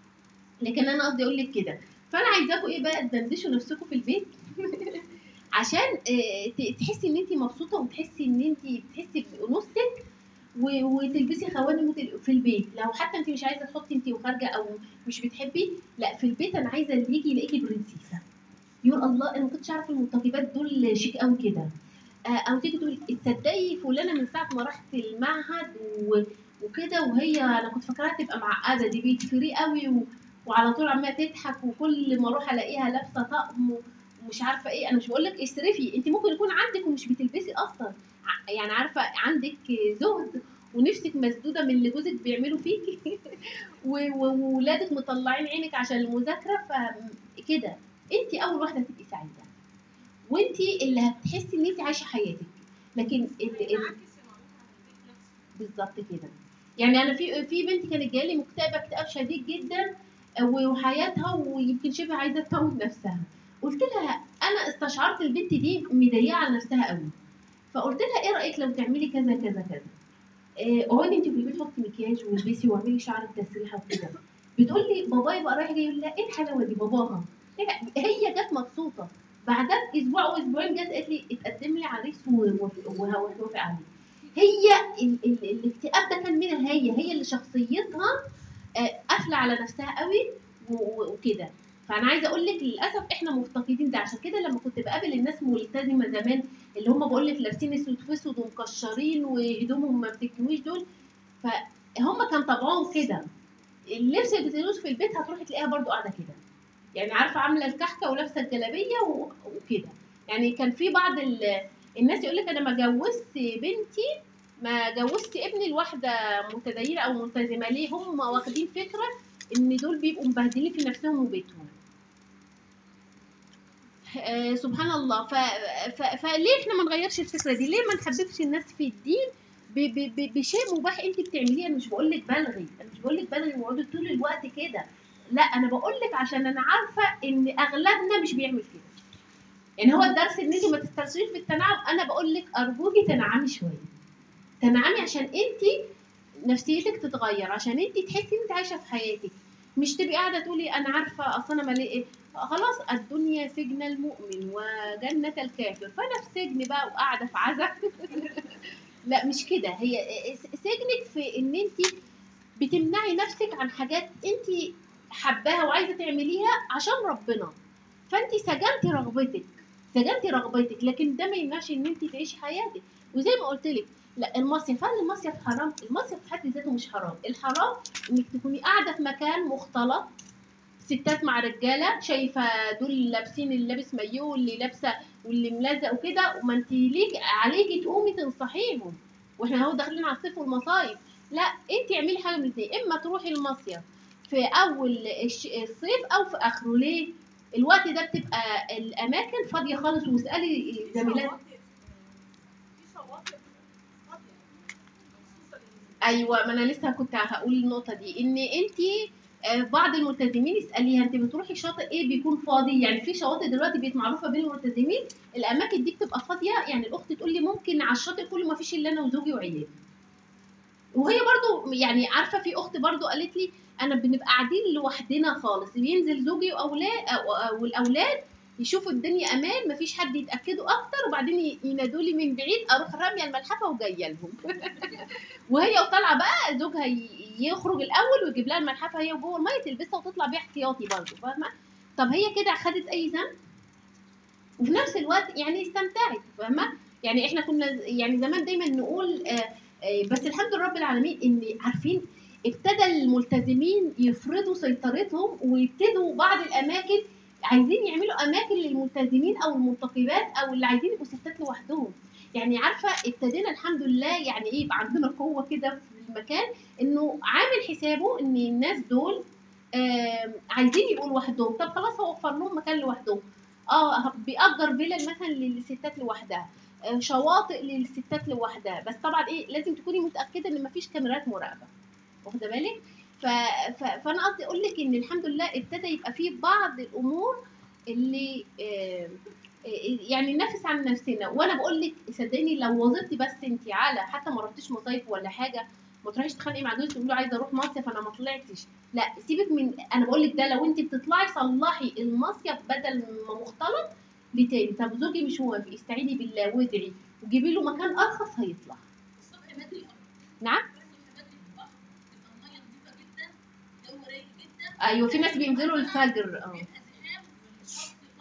لكن انا قصدي اقول لك كده فانا عايزاكم ايه بقى تدندشوا نفسكم في البيت عشان تحسي ان انت مبسوطه وتحسي ان انت بتحسي بانوثتك وتلبسي خواتم في البيت لو حتى انت مش عايزه تحطي انت وخارجه او مش بتحبي لا في البيت انا عايزه اللي يجي يلاقيكي برنسيسه يقول الله انا ما كنتش عارفه المنتقبات دول شيك قوي كده آه، او تيجي تقول تصدقي فلانه من ساعه ما رحت المعهد و- وكده وهي انا كنت فاكراها تبقى معقده دي بيت فري قوي و... وعلى طول عماله تضحك وكل ما اروح الاقيها لابسه طقم و- ومش عارفه ايه انا مش بقول لك اصرفي انت ممكن يكون عندك ومش بتلبسي اصلا ع- يعني عارفه عندك زهد ونفسك مسدوده من اللي جوزك بيعمله فيكي و- و- وولادك مطلعين عينك عشان المذاكره فكده انت اول واحده تبقي سعيده وانت اللي هتحسي ان انت عايشه حياتك لكن ال- ال- بالظبط كده يعني انا في في بنت كانت جايه لي مكتئبه اكتئاب شديد جدا وحياتها ويمكن شبه عايزه تموت نفسها قلت لها انا استشعرت البنت دي مضيقه على نفسها قوي فقلت لها ايه رايك لو تعملي كذا كذا كذا إيه، اقعدي انت في البيت حطي مكياج والبسي واعملي شعرك تسريحه وكده بتقول لي بابايا بقى رايح جاي يقول لها ايه الحلاوه دي باباها إيه ده؟ هي جت مبسوطه بعدها باسبوع او اسبوعين جت قالت لي اتقدم لي عريس ووافق وهوافق عليه هي ال- ال- الاكتئاب ده كان منها هي هي اللي شخصيتها آه، قافله على نفسها قوي و- و- وكده فانا عايزه اقول لك للاسف احنا مفتقدين ده عشان كده لما كنت بقابل الناس ملتزمه زمان اللي هم بقول لك لابسين اسود في اسود ومكشرين وهدومهم ما بتكويش دول فهم كان طبعهم كده اللبس اللي بتلبسه في البيت هتروحي تلاقيها برضو قاعده كده يعني عارفه عامله الكحكه ولابسه الجلابيه و- وكده يعني كان في بعض ال- الناس يقول لك انا ما جوزت بنتي ما جوزت ابني لواحده متدينه او ملتزمه ليه هم واخدين فكره ان دول بيبقوا مبهدلين في نفسهم وبيتهم آه سبحان الله ف... ف... فليه احنا ما نغيرش الفكره دي ليه ما نحببش الناس في الدين ب... ب... ب... بشيء مباح انت بتعمليه انا مش بقول لك بلغي انا مش بقول لك بلغي واقعدي طول الوقت كده لا انا بقول لك عشان انا عارفه ان اغلبنا مش بيعمل كده يعني هو الدرس ان انت ما تسترسليش في التنعم انا بقول لك ارجوكي تنعمي شويه تنعمي عشان انت نفسيتك تتغير عشان انت تحسي ان انت عايشه في حياتك مش تبقي قاعده تقولي انا عارفه اصل انا مالي ايه خلاص الدنيا سجن المؤمن وجنة الكافر فانا في سجن بقى وقاعده في عزا لا مش كده هي سجنك في ان انت بتمنعي نفسك عن حاجات انت حباها وعايزه تعمليها عشان ربنا فانت سجنتي رغبتك سجنتي رغبتك لكن ده ما يمنعش ان انت تعيشي حياتك وزي ما قلت لك لا المصيف هل المصيف حرام المصيف في حد ذاته مش حرام الحرام انك تكوني قاعده في مكان مختلط ستات مع رجاله شايفه دول لابسين اللي لابس مايو واللي لابسه واللي ملزق وكده وما انت ليك عليكي تقومي تنصحيهم واحنا اهو داخلين على الصيف والمصايف لا انت اعملي حاجه من الاثنين اما تروحي المصيف في اول الش- الصيف او في اخره ليه الوقت ده بتبقى الاماكن فاضيه خالص واسالي زميلات ايوه ما انا لسه كنت هقول النقطه دي ان انت بعض الملتزمين اساليها انت بتروحي شاطئ ايه بيكون فاضي يعني في شواطئ دلوقتي بقت معروفه بين الملتزمين الاماكن دي بتبقى فاضيه يعني الاخت تقول لي ممكن على الشاطئ كله ما فيش الا انا وزوجي وعيالي وهي برضو يعني عارفه في اخت برضو قالت لي انا بنبقى قاعدين لوحدنا خالص بينزل زوجي واولاد والاولاد يشوفوا الدنيا امان مفيش حد يتاكدوا اكتر وبعدين ينادوا لي من بعيد اروح راميه الملحفه وجايه لهم وهي وطالعه بقى زوجها ي- يخرج الاول ويجيب لها الملحفه هي وجوه الميه تلبسها وتطلع بيها احتياطي برضه فاهمه طب هي كده خدت اي ذنب وفي نفس الوقت يعني استمتعت فاهمه يعني احنا كنا ز- يعني زمان دايما نقول آه آه بس الحمد لله رب العالمين ان عارفين ابتدى الملتزمين يفرضوا سيطرتهم ويبتدوا بعض الاماكن عايزين يعملوا اماكن للملتزمين او المنتقبات او اللي عايزين يبقوا ستات لوحدهم يعني عارفه ابتدينا الحمد لله يعني ايه يبقى عندنا قوه كده في المكان انه عامل حسابه ان الناس دول آم، عايزين يبقوا لوحدهم طب خلاص هو وفر لهم مكان لوحدهم اه بيأجر فيلل مثلا للستات لوحدها آه، شواطئ للستات لوحدها بس طبعا ايه لازم تكوني متاكده ان مفيش كاميرات مراقبه واخده بالك ف... ف... فانا قصدي اقول لك ان الحمد لله ابتدى يبقى فيه بعض الامور اللي آه، آه، يعني ننافس عن نفسنا وانا بقول لك صدقني لو وظيفتي بس انت على حتى ما رحتيش مصايف ولا حاجه ما تروحيش تتخانقي مع جوزك تقولي له عايزه اروح مصيف انا ما طلعتش لا سيبك من انا بقول لك ده لو انت بتطلعي صلحي المصيف بدل ما مختلط لتاني طب زوجي مش موافق استعيني بالله وادعي وجيبي له مكان ارخص هيطلع الصبح بدري نعم الصبح بدري في البحر تبقى الميه نظيفه جدا جو رايق جدا ايوه في ناس بينزلوا الفجر اه بيبقى زحام والخط فاصل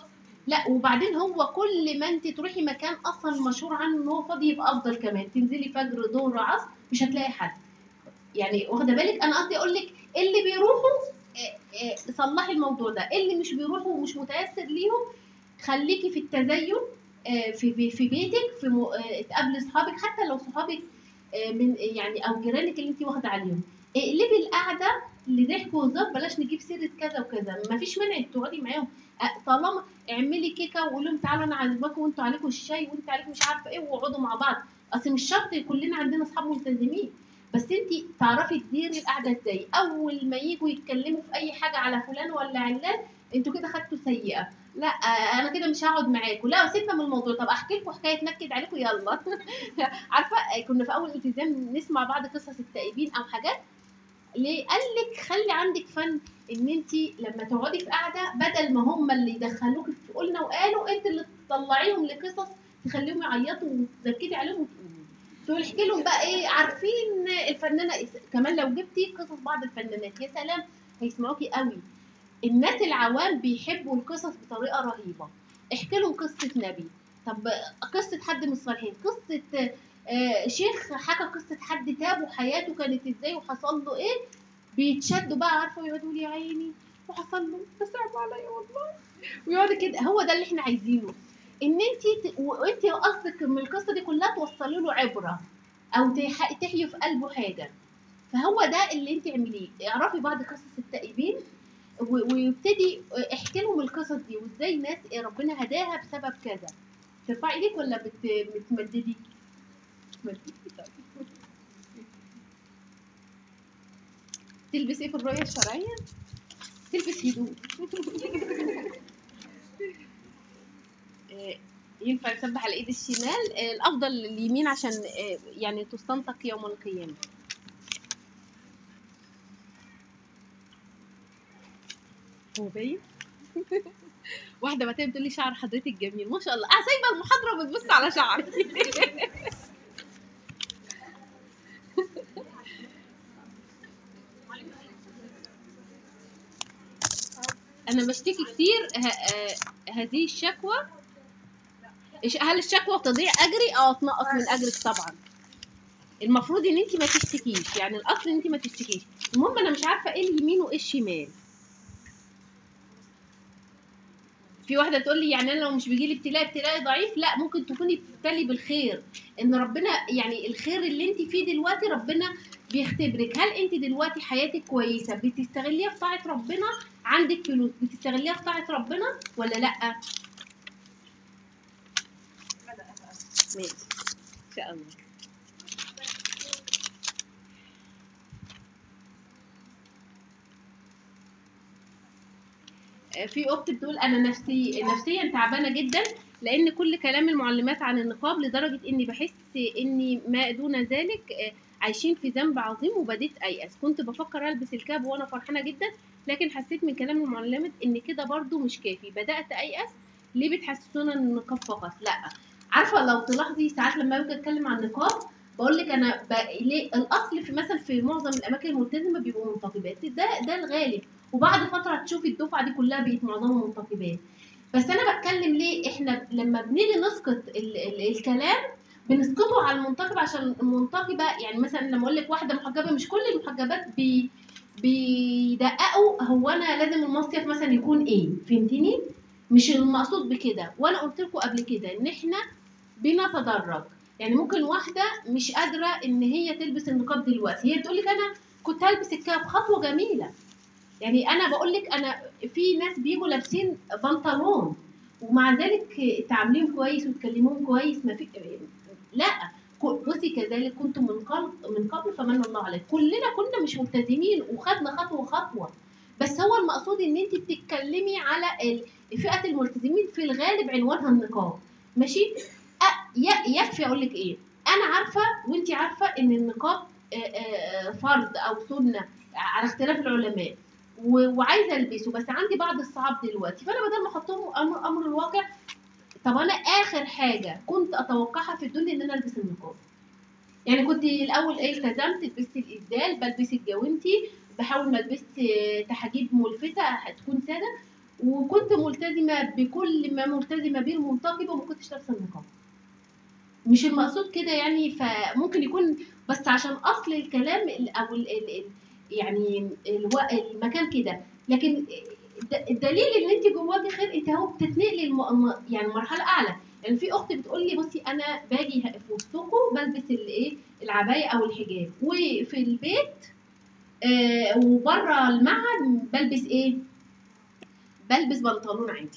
لا وبعدين هو كل ما انت تروحي مكان اصلا مشهور عنه ان هو فاضي يبقى افضل كمان تنزلي فجر ظهر عصر مش هتلاقي حد يعني واخده بالك انا قصدي اقول لك اللي بيروحوا آه، آه، صلحي الموضوع ده اللي مش بيروحوا ومش متيسر ليهم خليكي في التزين آه، في في في بيتك في م- آه، تقابلي اصحابك حتى لو صحابك آه، من يعني او جيرانك اللي انت واخده عليهم اقلبي القعده لضحك وهزار بلاش نجيب سيره كذا وكذا مفيش مانع انك تقعدي معاهم آه، طالما اعملي كيكه وقولي لهم تعالوا انا عازماكم وانتوا عليكم الشاي وانت عليك مش عارفه ايه واقعدوا مع بعض اصل مش شرط كلنا عندنا اصحاب ملتزمين بس انت تعرفي تديري القعده ازاي اول ما يجوا يتكلموا في اي حاجه على فلان ولا علان انتوا كده خدتوا سيئه لا آه، انا كده مش هقعد معاكم لا سيبنا من الموضوع طب احكي لكم حكايه نكد عليكم يلا عارفه آه، كنا في اول التزام نسمع بعض قصص التائبين او حاجات ليه قال لك خلي عندك فن ان انت لما تقعدي في قعده بدل ما هم اللي يدخلوك في قلنا وقالوا انت اللي تطلعيهم لقصص تخليهم يعيطوا وتنكدي عليهم وتقولي تقول احكي لهم بقى ايه عارفين الفنانه إس- كمان لو جبتي قصص بعض الفنانات يا سلام هيسمعوكي قوي الناس العوام بيحبوا القصص بطريقه رهيبه احكي لهم قصه نبي طب قصه حد من الصالحين قصه آه، شيخ حكى قصه حد تاب وحياته كانت ازاي وحصل له ايه بيتشدوا بقى عارفه ويقعدوا يقولوا يا عيني وحصل له ده صعب عليا والله ويقعدوا كده هو ده اللي احنا عايزينه ان انت وانت قصدك من القصه دي كلها توصلي له عبره او تح- تحيي في قلبه حاجه فهو ده اللي انت اعمليه اعرفي بعض قصص التائبين و- ويبتدي احكي لهم القصص دي وازاي ناس ربنا هداها بسبب كذا ترفعي ايديك ولا بت- بتمددي؟ تمددي طيب. تلبس ايه في الرؤية الشرعية؟ تلبس هدوء آه، ينفع تسبح على الايد الشمال آه، الافضل اليمين عشان آه، يعني تستنطق يوم القيامة هو باين واحدة بعدين بتقول لي شعر حضرتك جميل ما شاء الله اه سايبة المحاضرة وبتبص على شعري انا بشتكي كتير ه- آه، هذه الشكوى إيش- هل الشكوى تضيع اجري اه تنقص من اجرك طبعا المفروض ان انت ما تشتكيش يعني الاصل ان انت ما تشتكيش المهم انا مش عارفه ايه اليمين وايه الشمال في واحده تقول لي يعني انا لو مش بيجي لي ابتلاء ابتلاء ضعيف لا ممكن تكوني بتبتلي بالخير ان ربنا يعني الخير اللي انت فيه دلوقتي ربنا بيختبرك هل انت دلوقتي حياتك كويسه بتستغليها في طاعه ربنا عندك فلوس بتستغليها في طاعه ربنا ولا لا ماشي ان شاء الله في اخت بتقول انا نفسي نفسيا تعبانه جدا لان كل كلام المعلمات عن النقاب لدرجه اني بحس اني ما دون ذلك آه، عايشين في ذنب عظيم وبديت ايأس كنت بفكر البس الكاب وانا فرحانه جدا لكن حسيت من كلام المعلمات ان كده برضو مش كافي بدات ايأس ليه بتحسسونا ان النقاب فقط لا عارفه لو تلاحظي ساعات لما باجي اتكلم عن النقاب بقول لك انا ب... ليه الاصل في مثلا في معظم الاماكن الملتزمه بيبقوا منتقبات ده ده الغالب وبعد فتره تشوفي الدفعه دي كلها بقت معظمها منتقبات بس انا بتكلم ليه احنا لما بنيجي نسقط ال ال الكلام بنسقطه على المنتقب عشان المنتقبه يعني مثلا لما اقول لك واحده محجبه مش كل المحجبات بي بيدققوا هو انا لازم المصيف مثلا يكون ايه فهمتني مش المقصود بكده وانا قلت لكم قبل كده ان احنا بنتدرج يعني ممكن واحده مش قادره ان هي تلبس النقاب دلوقتي هي تقول لك انا كنت هلبس الكاب خطوه جميله يعني انا بقول لك انا في ناس بيجوا لابسين بنطلون ومع ذلك تعامليهم كويس وتكلموهم كويس ما في لا ك- بصي كذلك كنتم من قبل من قبل فمن الله عليكم كلنا كنا مش ملتزمين وخدنا خطوه خطوه بس هو المقصود ان انت بتتكلمي على ال- فئه الملتزمين في الغالب عنوانها النقاب ماشي أ- ي- يكفي اقول لك ايه انا عارفه وانت عارفه ان النقاب آه، آه، فرض او سنه على اختلاف العلماء و- وعايزه البسه بس عندي بعض الصعاب دلوقتي فانا بدل ما احطهم امر امر الواقع طب انا اخر حاجه كنت اتوقعها في الدنيا ان انا البس النقاب يعني كنت الاول ايه التزمت لبست الاسدال بلبس الجوانتي بحاول ما البس تحاجيب ملفته تكون ساده وكنت ملتزمه بكل ما ملتزمه به المنتقبه وما كنتش لابسه النقاب مش المقصود كده يعني فممكن يكون بس عشان اصل الكلام ال- او ال ال يعني الو- المكان كده لكن الد- الدليل ان انت جواكي خير انت اهو بتتنقلي الم... يعني مرحله اعلى يعني في اخت بتقول لي بصي انا باجي ه- في وسطكم بلبس الايه العبايه او الحجاب وفي البيت آه وبره المعهد بلبس ايه بلبس بنطلون عادي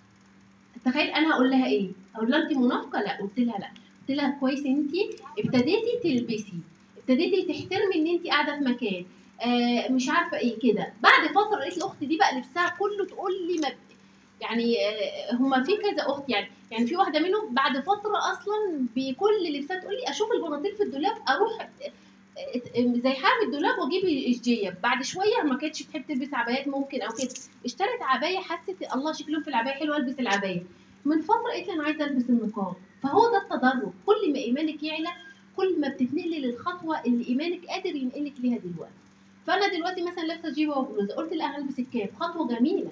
تخيل انا اقول لها ايه اقول لها انت منافقه لا قلت لها لا قلت لها كويس انت ابتديتي تلبسي ابتديتي تحترمي ان انت قاعده في مكان آه مش عارفه ايه كده بعد فتره لقيت الاخت دي بقى لبسها كله تقول لي ما يعني آه هما في كذا اخت يعني يعني في واحده منهم بعد فتره اصلا بكل لبسها تقول لي اشوف البناطيل في الدولاب اروح آه، آه، زي حامل الدولاب واجيب الجيب بعد شويه ما كانتش تحب تلبس عبايات ممكن او كده اشترت عبايه حست الله شكلهم في العبايه حلو البس العبايه من فتره قالت لي انا عايزه البس النقاب فهو ده التدرج كل ما ايمانك يعلى كل ما بتتنقلي للخطوه اللي ايمانك قادر ينقلك ليها دلوقتي فانا دلوقتي مثلا لابسه جيبه وبلوزه قلت لا هلبس الكاب خطوه جميله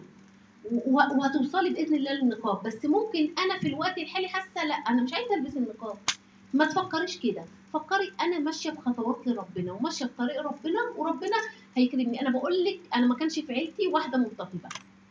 و- وهتوصلي باذن الله للنقاب بس ممكن انا في الوقت الحالي حاسه لا انا مش عايزه البس النقاب ما تفكريش كده فكري انا ماشيه بخطوات لربنا وماشيه في طريق ربنا وربنا هيكرمني انا بقول لك انا ما كانش في عيلتي واحده منتقبه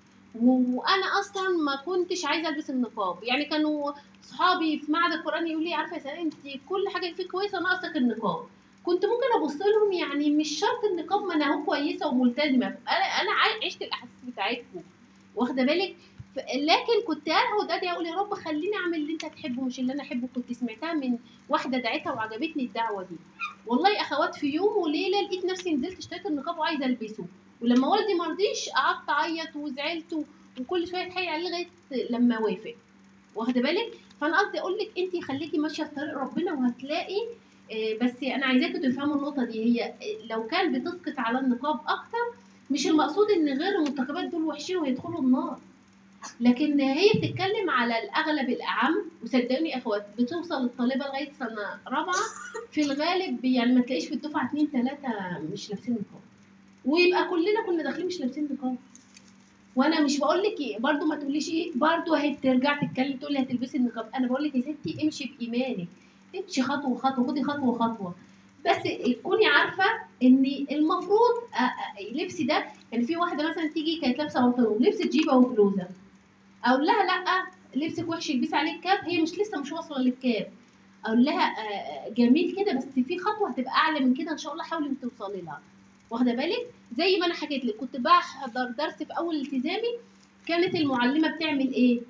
و- وانا اصلا ما كنتش عايزه البس النقاب يعني كانوا صحابي في معهد القران يقولوا لي عارفه يا سناء انت كل حاجه فيك كويسه ناقصك النقاب كنت ممكن ابص لهم يعني مش شرط النقاب ما انا اهو كويسه وملتزمه انا انا عاي- عشت الاحاسيس بتاعتكم واخده بالك ف- لكن كنت اقعد ادعي اقول يا رب خليني اعمل اللي انت تحبه مش اللي انا احبه كنت سمعتها من واحده دعيتها وعجبتني الدعوه دي والله يا اخوات في يوم وليله لقيت نفسي نزلت اشتريت النقاب وعايزه البسه ولما والدي ما رضيش قعدت اعيط وزعلت و- وكل شويه اتحايل عليه لغايه لما وافق واخده بالك فانا قصدي اقول لك انت خليكي ماشيه في طريق ربنا وهتلاقي آه، بس انا عايزاكم تفهموا النقطه دي هي آه، لو كان بتسقط على النقاب اكتر مش المقصود ان غير المنتخبات دول وحشين ويدخلوا النار لكن هي بتتكلم على الاغلب الاعم وصدقوني يا اخوات بتوصل الطالبه لغايه سنه رابعه في الغالب يعني ما تلاقيش في الدفعه اتنين تلاته مش لابسين نقاب ويبقى كلنا كنا داخلين مش لابسين نقاب وانا مش بقول لك ايه برضو ما تقوليش ايه برضو اهي بترجع تتكلم تقول لي هتلبسي النقاب انا بقول لك يا ستي امشي بايمانك امشي خطوه خطوه خدي خطوه خطوه بس تكوني عارفه ان المفروض أ- أ- لبسي ده يعني في واحده مثلا تيجي كانت لابسه بنطلون لبست جيبه وبلوزه اقول لها لا لبسك وحش البسي عليه الكاب هي مش لسه مش واصله للكاب اقول لها آه، آه، جميل كده بس في خطوه هتبقى اعلى من كده ان شاء الله حاولي انك توصلي لها واخده بالك زي ما انا حكيت لك كنت بحضر درس في اول التزامي كانت المعلمه بتعمل ايه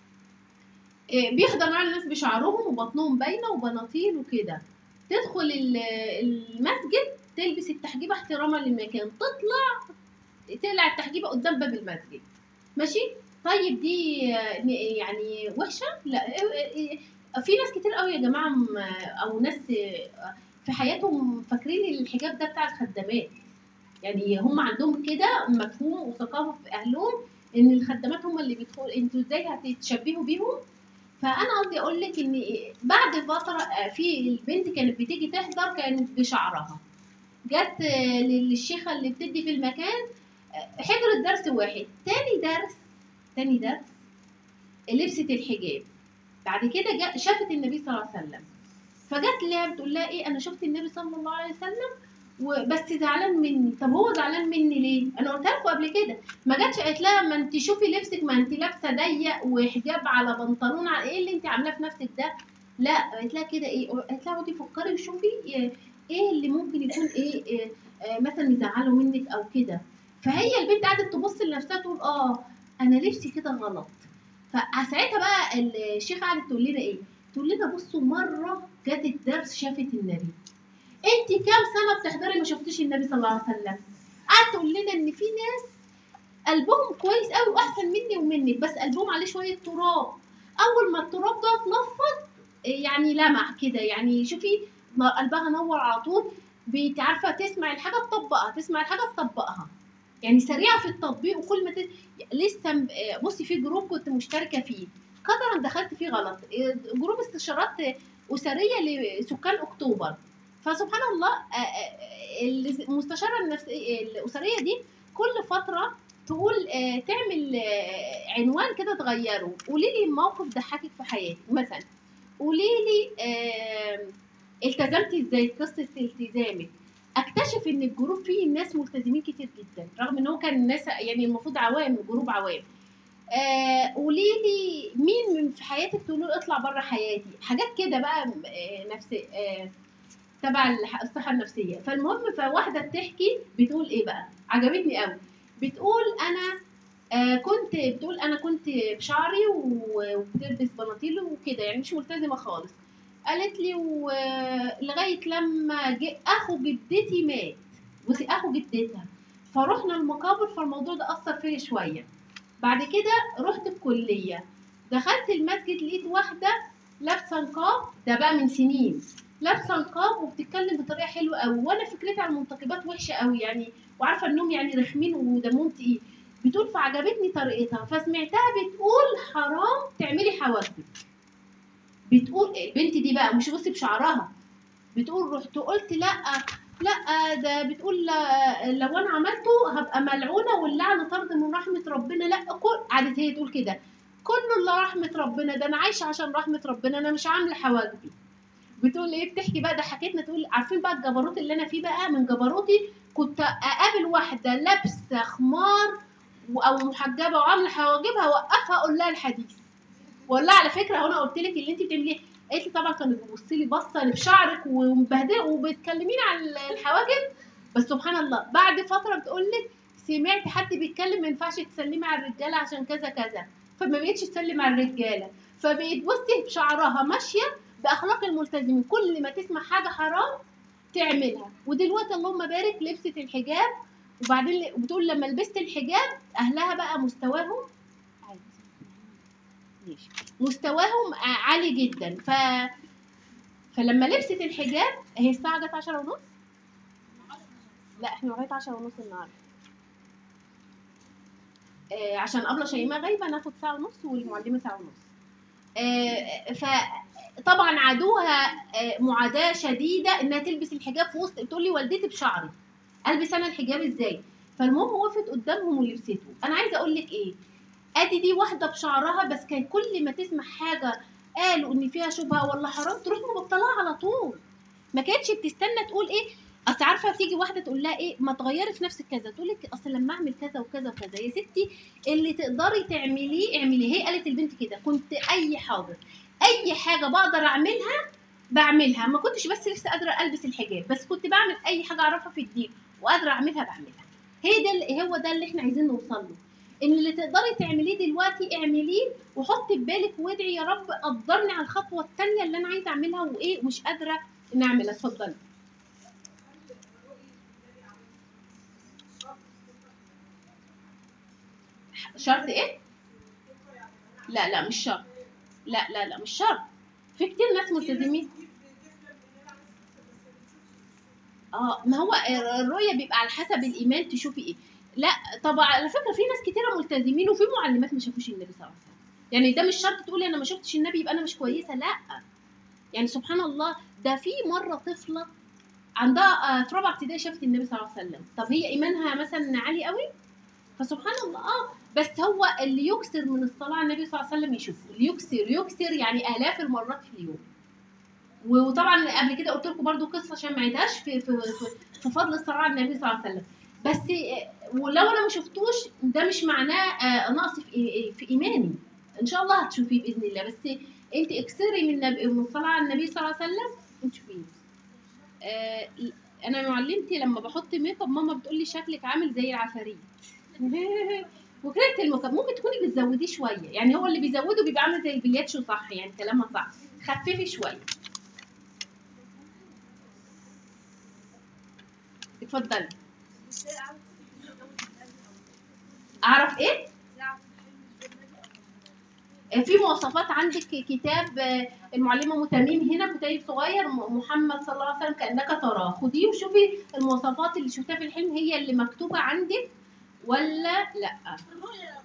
إيه، بيحضر معانا الناس بشعرهم وبطنهم باينه وبناطيل وكده تدخل ال- المسجد تلبس التحجيبه احتراما للمكان تطلع تقلع التحجيبه قدام باب المسجد ماشي طيب دي آه، ن- يعني وحشه لا إيه- إيه- في ناس كتير قوي يا جماعه م- او ناس آه، في حياتهم فاكرين الحجاب ده بتاع الخدامات يعني هم عندهم كده مفهوم وثقافه في اهلهم ان الخدامات هم اللي بيدخلوا انتوا ازاي هتتشبهوا بيهم فانا قصدي اقول لك ان بعد فتره آه، في البنت كانت بتيجي تحضر كانت بشعرها جت آه، للشيخه اللي بتدي في المكان آه، حضرت درس واحد تاني درس تاني درس لبست الحجاب بعد كده جا- شافت النبي صلى الله عليه وسلم فجت لها بتقول لها ايه انا شفت النبي صلى الله عليه وسلم وبس زعلان مني طب هو زعلان مني ليه انا قلت لكم قبل كده ما جاتش قالت لها ما انت شوفي لبسك ما انت لابسه ضيق وحجاب على بنطلون على ايه اللي انت عاملاه في نفسك ده لا قالت لها كده ايه قالت لها اقعدي فكري وشوفي ايه إيه اللي ممكن يكون ايه, إيه آه مثلا يزعله منك او كده فهي البنت قعدت تبص لنفسها تقول اه انا لبسي كده غلط فساعتها بقى الشيخ قعدت تقول لنا ايه تقول لنا بصوا مره جت الدرس شافت النبي انت كام سنه بتحضري ما شفتيش النبي صلى الله عليه وسلم قعدت تقول لنا ان في ناس قلبهم كويس قوي واحسن مني ومنك بس قلبهم عليه شويه تراب اول ما التراب ده اتنفض يعني لمع كده يعني شوفي ما قلبها نور على طول بت- عارفه تسمع الحاجه تطبقها تسمع الحاجه تطبقها يعني سريعه في التطبيق وكل ما ت... لسه م- آه، بصي في جروب كنت مشتركه فيه قدرا دخلت فيه غلط آه، جروب استشارات اسريه لسكان اكتوبر فسبحان الله آه، آه، المستشاره النفسيه الاسريه دي كل فتره تقول آه تعمل آه عنوان كده تغيره قولي لي موقف ضحكك في حياتك مثلا قولي لي آه التزمتي ازاي قصه التزامك اكتشف ان الجروب فيه ناس ملتزمين كتير جدا رغم ان هو كان الناس يعني المفروض عوام جروب عوام آه قولي لي مين من في حياتك تقول له اطلع بره حياتي حاجات كده بقى آه نفس آه تبع الح- الصحه النفسيه فالمهم فواحده بتحكي بتقول ايه بقى عجبتني قوي بتقول انا آه كنت بتقول انا كنت بشعري و- وبتلبس بناطيل وكده يعني مش ملتزمه خالص قالت لي ولغايه لما جه اخو جدتي مات بصي اخو جدتها فرحنا المقابر فالموضوع ده اثر فيا شويه بعد كده رحت الكليه دخلت المسجد لقيت واحده لابسه نقاب ده بقى من سنين لابسه نقاب وبتتكلم بطريقه حلوه قوي وانا فكرتي عن المنتقبات وحشه قوي يعني وعارفه انهم يعني رخمين ودمهم تقيل بتقول فعجبتني طريقتها فسمعتها بتقول حرام تعملي حواجبك بتقول البنت دي بقى مش بصي بشعرها بتقول رحت قلت لا لا ده بتقول لا- لو انا عملته هبقى ملعونه واللعنه طرد من رحمه ربنا لا كل قعدت هي تقول كده كله الا رحمه ربنا ده انا عايشه عشان رحمه ربنا انا مش عامله حواجبي بتقول ايه بتحكي بقى ضحكتنا تقول عارفين بقى الجبروت اللي انا فيه بقى من جبروتي كنت اقابل واحده لابسه خمار و- او محجبه وعامله حواجبها اوقفها اقول لها الحديث والله على فكره هو انا قلت لك اللي انت بتعمليه قالت لي طبعا كانت بتبص لي بصه اللي بشعرك ومبهدله وبتكلميني عن الحواجب بس سبحان الله بعد فتره بتقول لك سمعت حد بيتكلم ما ينفعش تسلمي على الرجاله عشان كذا كذا فما بقتش تسلم على الرجاله فبقيت بصي بشعرها ماشيه باخلاق الملتزمين كل ما تسمع حاجه حرام تعملها ودلوقتي اللهم بارك لبست الحجاب وبعدين بتقول لما لبست الحجاب اهلها بقى مستواهم ماشي مستواهم عالي جدا ف فلما لبست الحجاب هي الساعة جت عشرة ونص لا احنا لغاية عشرة ونص النهاردة آه عشان أبلة شيماء غايبة ناخد ساعة ونص والمعلمة ساعة ونص آه فطبعا عادوها آه معاداة شديدة انها تلبس الحجاب في وسط تقول لي والدتي بشعري البس انا الحجاب ازاي فالمهم وقفت قدامهم ولبسته انا عايزه اقول لك ايه ادي دي واحده بشعرها بس كان كل ما تسمع حاجه قالوا ان فيها شبهه ولا حرام تروح مبطلاها على طول ما كانتش بتستنى تقول ايه اصل عارفه تيجي واحده تقول لها ايه ما تغيري في نفسك كذا تقول لك اصل لما اعمل كذا وكذا وكذا يا ستي اللي تقدري تعمليه اعمليه هي قالت البنت كده كنت اي حاضر اي حاجه بقدر اعملها بعملها ما كنتش بس لسه قادره البس الحجاب بس كنت بعمل اي حاجه اعرفها في الدين وقادره اعملها بعملها هي ده اللي- هو ده اللي احنا عايزين نوصل له ان اللي تقدري تعمليه دلوقتي اعمليه وحطي في بالك وادعي يا رب قدرني على الخطوه الثانيه اللي انا عايزه اعملها وايه مش قادره نعملها اتفضلي شرط ايه لا لا مش شرط لا لا لا مش شرط في كتير ناس ملتزمين اه ما هو الرؤيه بيبقى على حسب الايمان تشوفي ايه لا طبعا على فكره في ناس كتيره ملتزمين وفي معلمات ما شافوش النبي صلى الله عليه وسلم يعني ده مش شرط تقولي انا ما شفتش النبي يبقى انا مش كويسه لا يعني سبحان الله ده في مره طفله عندها آه، في رابعه ابتدائي شافت النبي صلى الله عليه وسلم طب هي ايمانها مثلا عالي قوي فسبحان الله اه بس هو اللي يكثر من الصلاه على النبي صلى الله عليه وسلم يشوفه اللي يكثر يكثر يعني الاف المرات في اليوم وطبعا قبل كده قلت لكم برضو قصه عشان ما عيدهاش في في في, في فضل الصلاه على النبي صلى الله عليه وسلم بس آه، ولو انا ما شفتوش ده مش معناه آه، نقص في إي- في ايماني ان شاء الله هتشوفيه باذن الله بس انت اكثري من النبي- من الصلاه على النبي صلى الله عليه وسلم وتشوفيه آه، انا معلمتي لما بحط ميك اب ماما بتقول لي شكلك عامل زي العفاريت وكرهت الميك اب ممكن تكوني بتزوديه شويه يعني هو اللي بيزوده بيبقى عامل زي البلياتشو صح يعني كلامها صح خففي شويه اتفضلي اعرف ايه في مواصفات عندك كتاب آه، المعلمه متميم هنا كتيب صغير م- محمد صلى الله عليه وسلم كانك تراه خديه وشوفي المواصفات اللي شفتها في الحلم هي اللي مكتوبه عندك ولا لا الرؤيا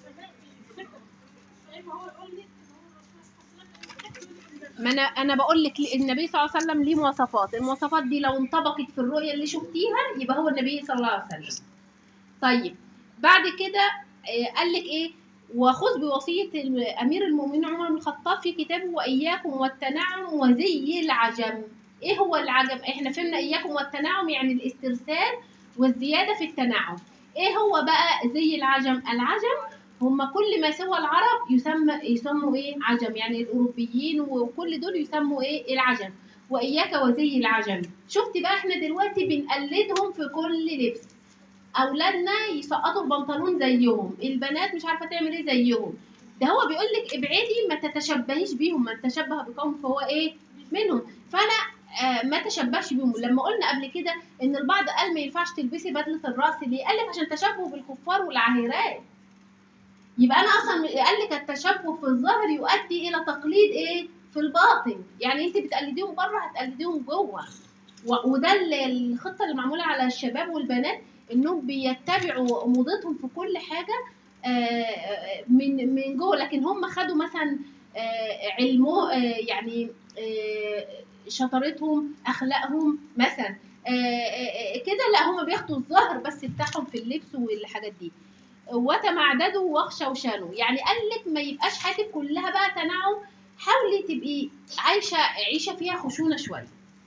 زي ما هو يقول لك ان هو الرسول صلى الله عليه وسلم ما انا انا بقول لك النبي صلى الله عليه وسلم ليه مواصفات المواصفات دي لو انطبقت في الرؤيه اللي شفتيها يبقى هو النبي صلى الله عليه وسلم طيب بعد كده آه، قال لك ايه وخذ بوصية ال- أمير المؤمنين عمر بن الخطاب في كتابه وإياكم والتنعم وزي العجم إيه هو العجم؟ إحنا فهمنا إياكم والتنعم يعني الاسترسال والزيادة في التنعم إيه هو بقى زي العجم؟ العجم هم كل ما سوى العرب يسمى يسموا إيه؟ عجم يعني الأوروبيين وكل دول يسموا إيه؟ العجم وإياك وزي العجم شفت بقى إحنا دلوقتي بنقلدهم في كل لبس اولادنا يسقطوا البنطلون زيهم البنات مش عارفه تعمل ايه زيهم ده هو بيقول لك ابعدي ما تتشبهيش بيهم من تشبه بقوم فهو ايه منهم فانا آه ما تشبهش بيهم لما قلنا قبل كده ان البعض قال ما ينفعش تلبسي بدله الراس ليه قال لك عشان تشبه بالكفار والعاهرات يبقى انا اصلا قال لك التشبه في الظاهر يؤدي الى تقليد ايه في الباطن يعني انت بتقلديهم بره هتقلديهم جوه و- وده ال- الخطه اللي معموله على الشباب والبنات انهم بيتبعوا موضتهم في كل حاجه آه، من من جوه لكن هم خدوا مثلا آه، علمه آه، يعني آه، شطارتهم اخلاقهم مثلا آه، آه، آه، كده لا هم بياخدوا الظاهر بس بتاعهم في اللبس والحاجات دي وتمعددوا واخشوشنوا يعني قال لك ما يبقاش حياتك كلها بقى تنعم حاولي تبقي عايشه عيشه فيها خشونه شويه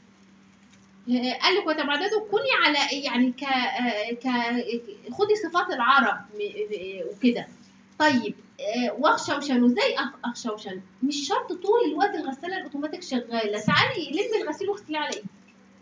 قال لك وتبعددوا كوني على يعني ك ك خدي صفات العرب م- وكده طيب آه، واخشوشنوا ازاي أخ- اخشوشن مش شرط طول الوقت الغساله الاوتوماتيك شغاله تعالي لمي الغسيل واغسليه على ايدك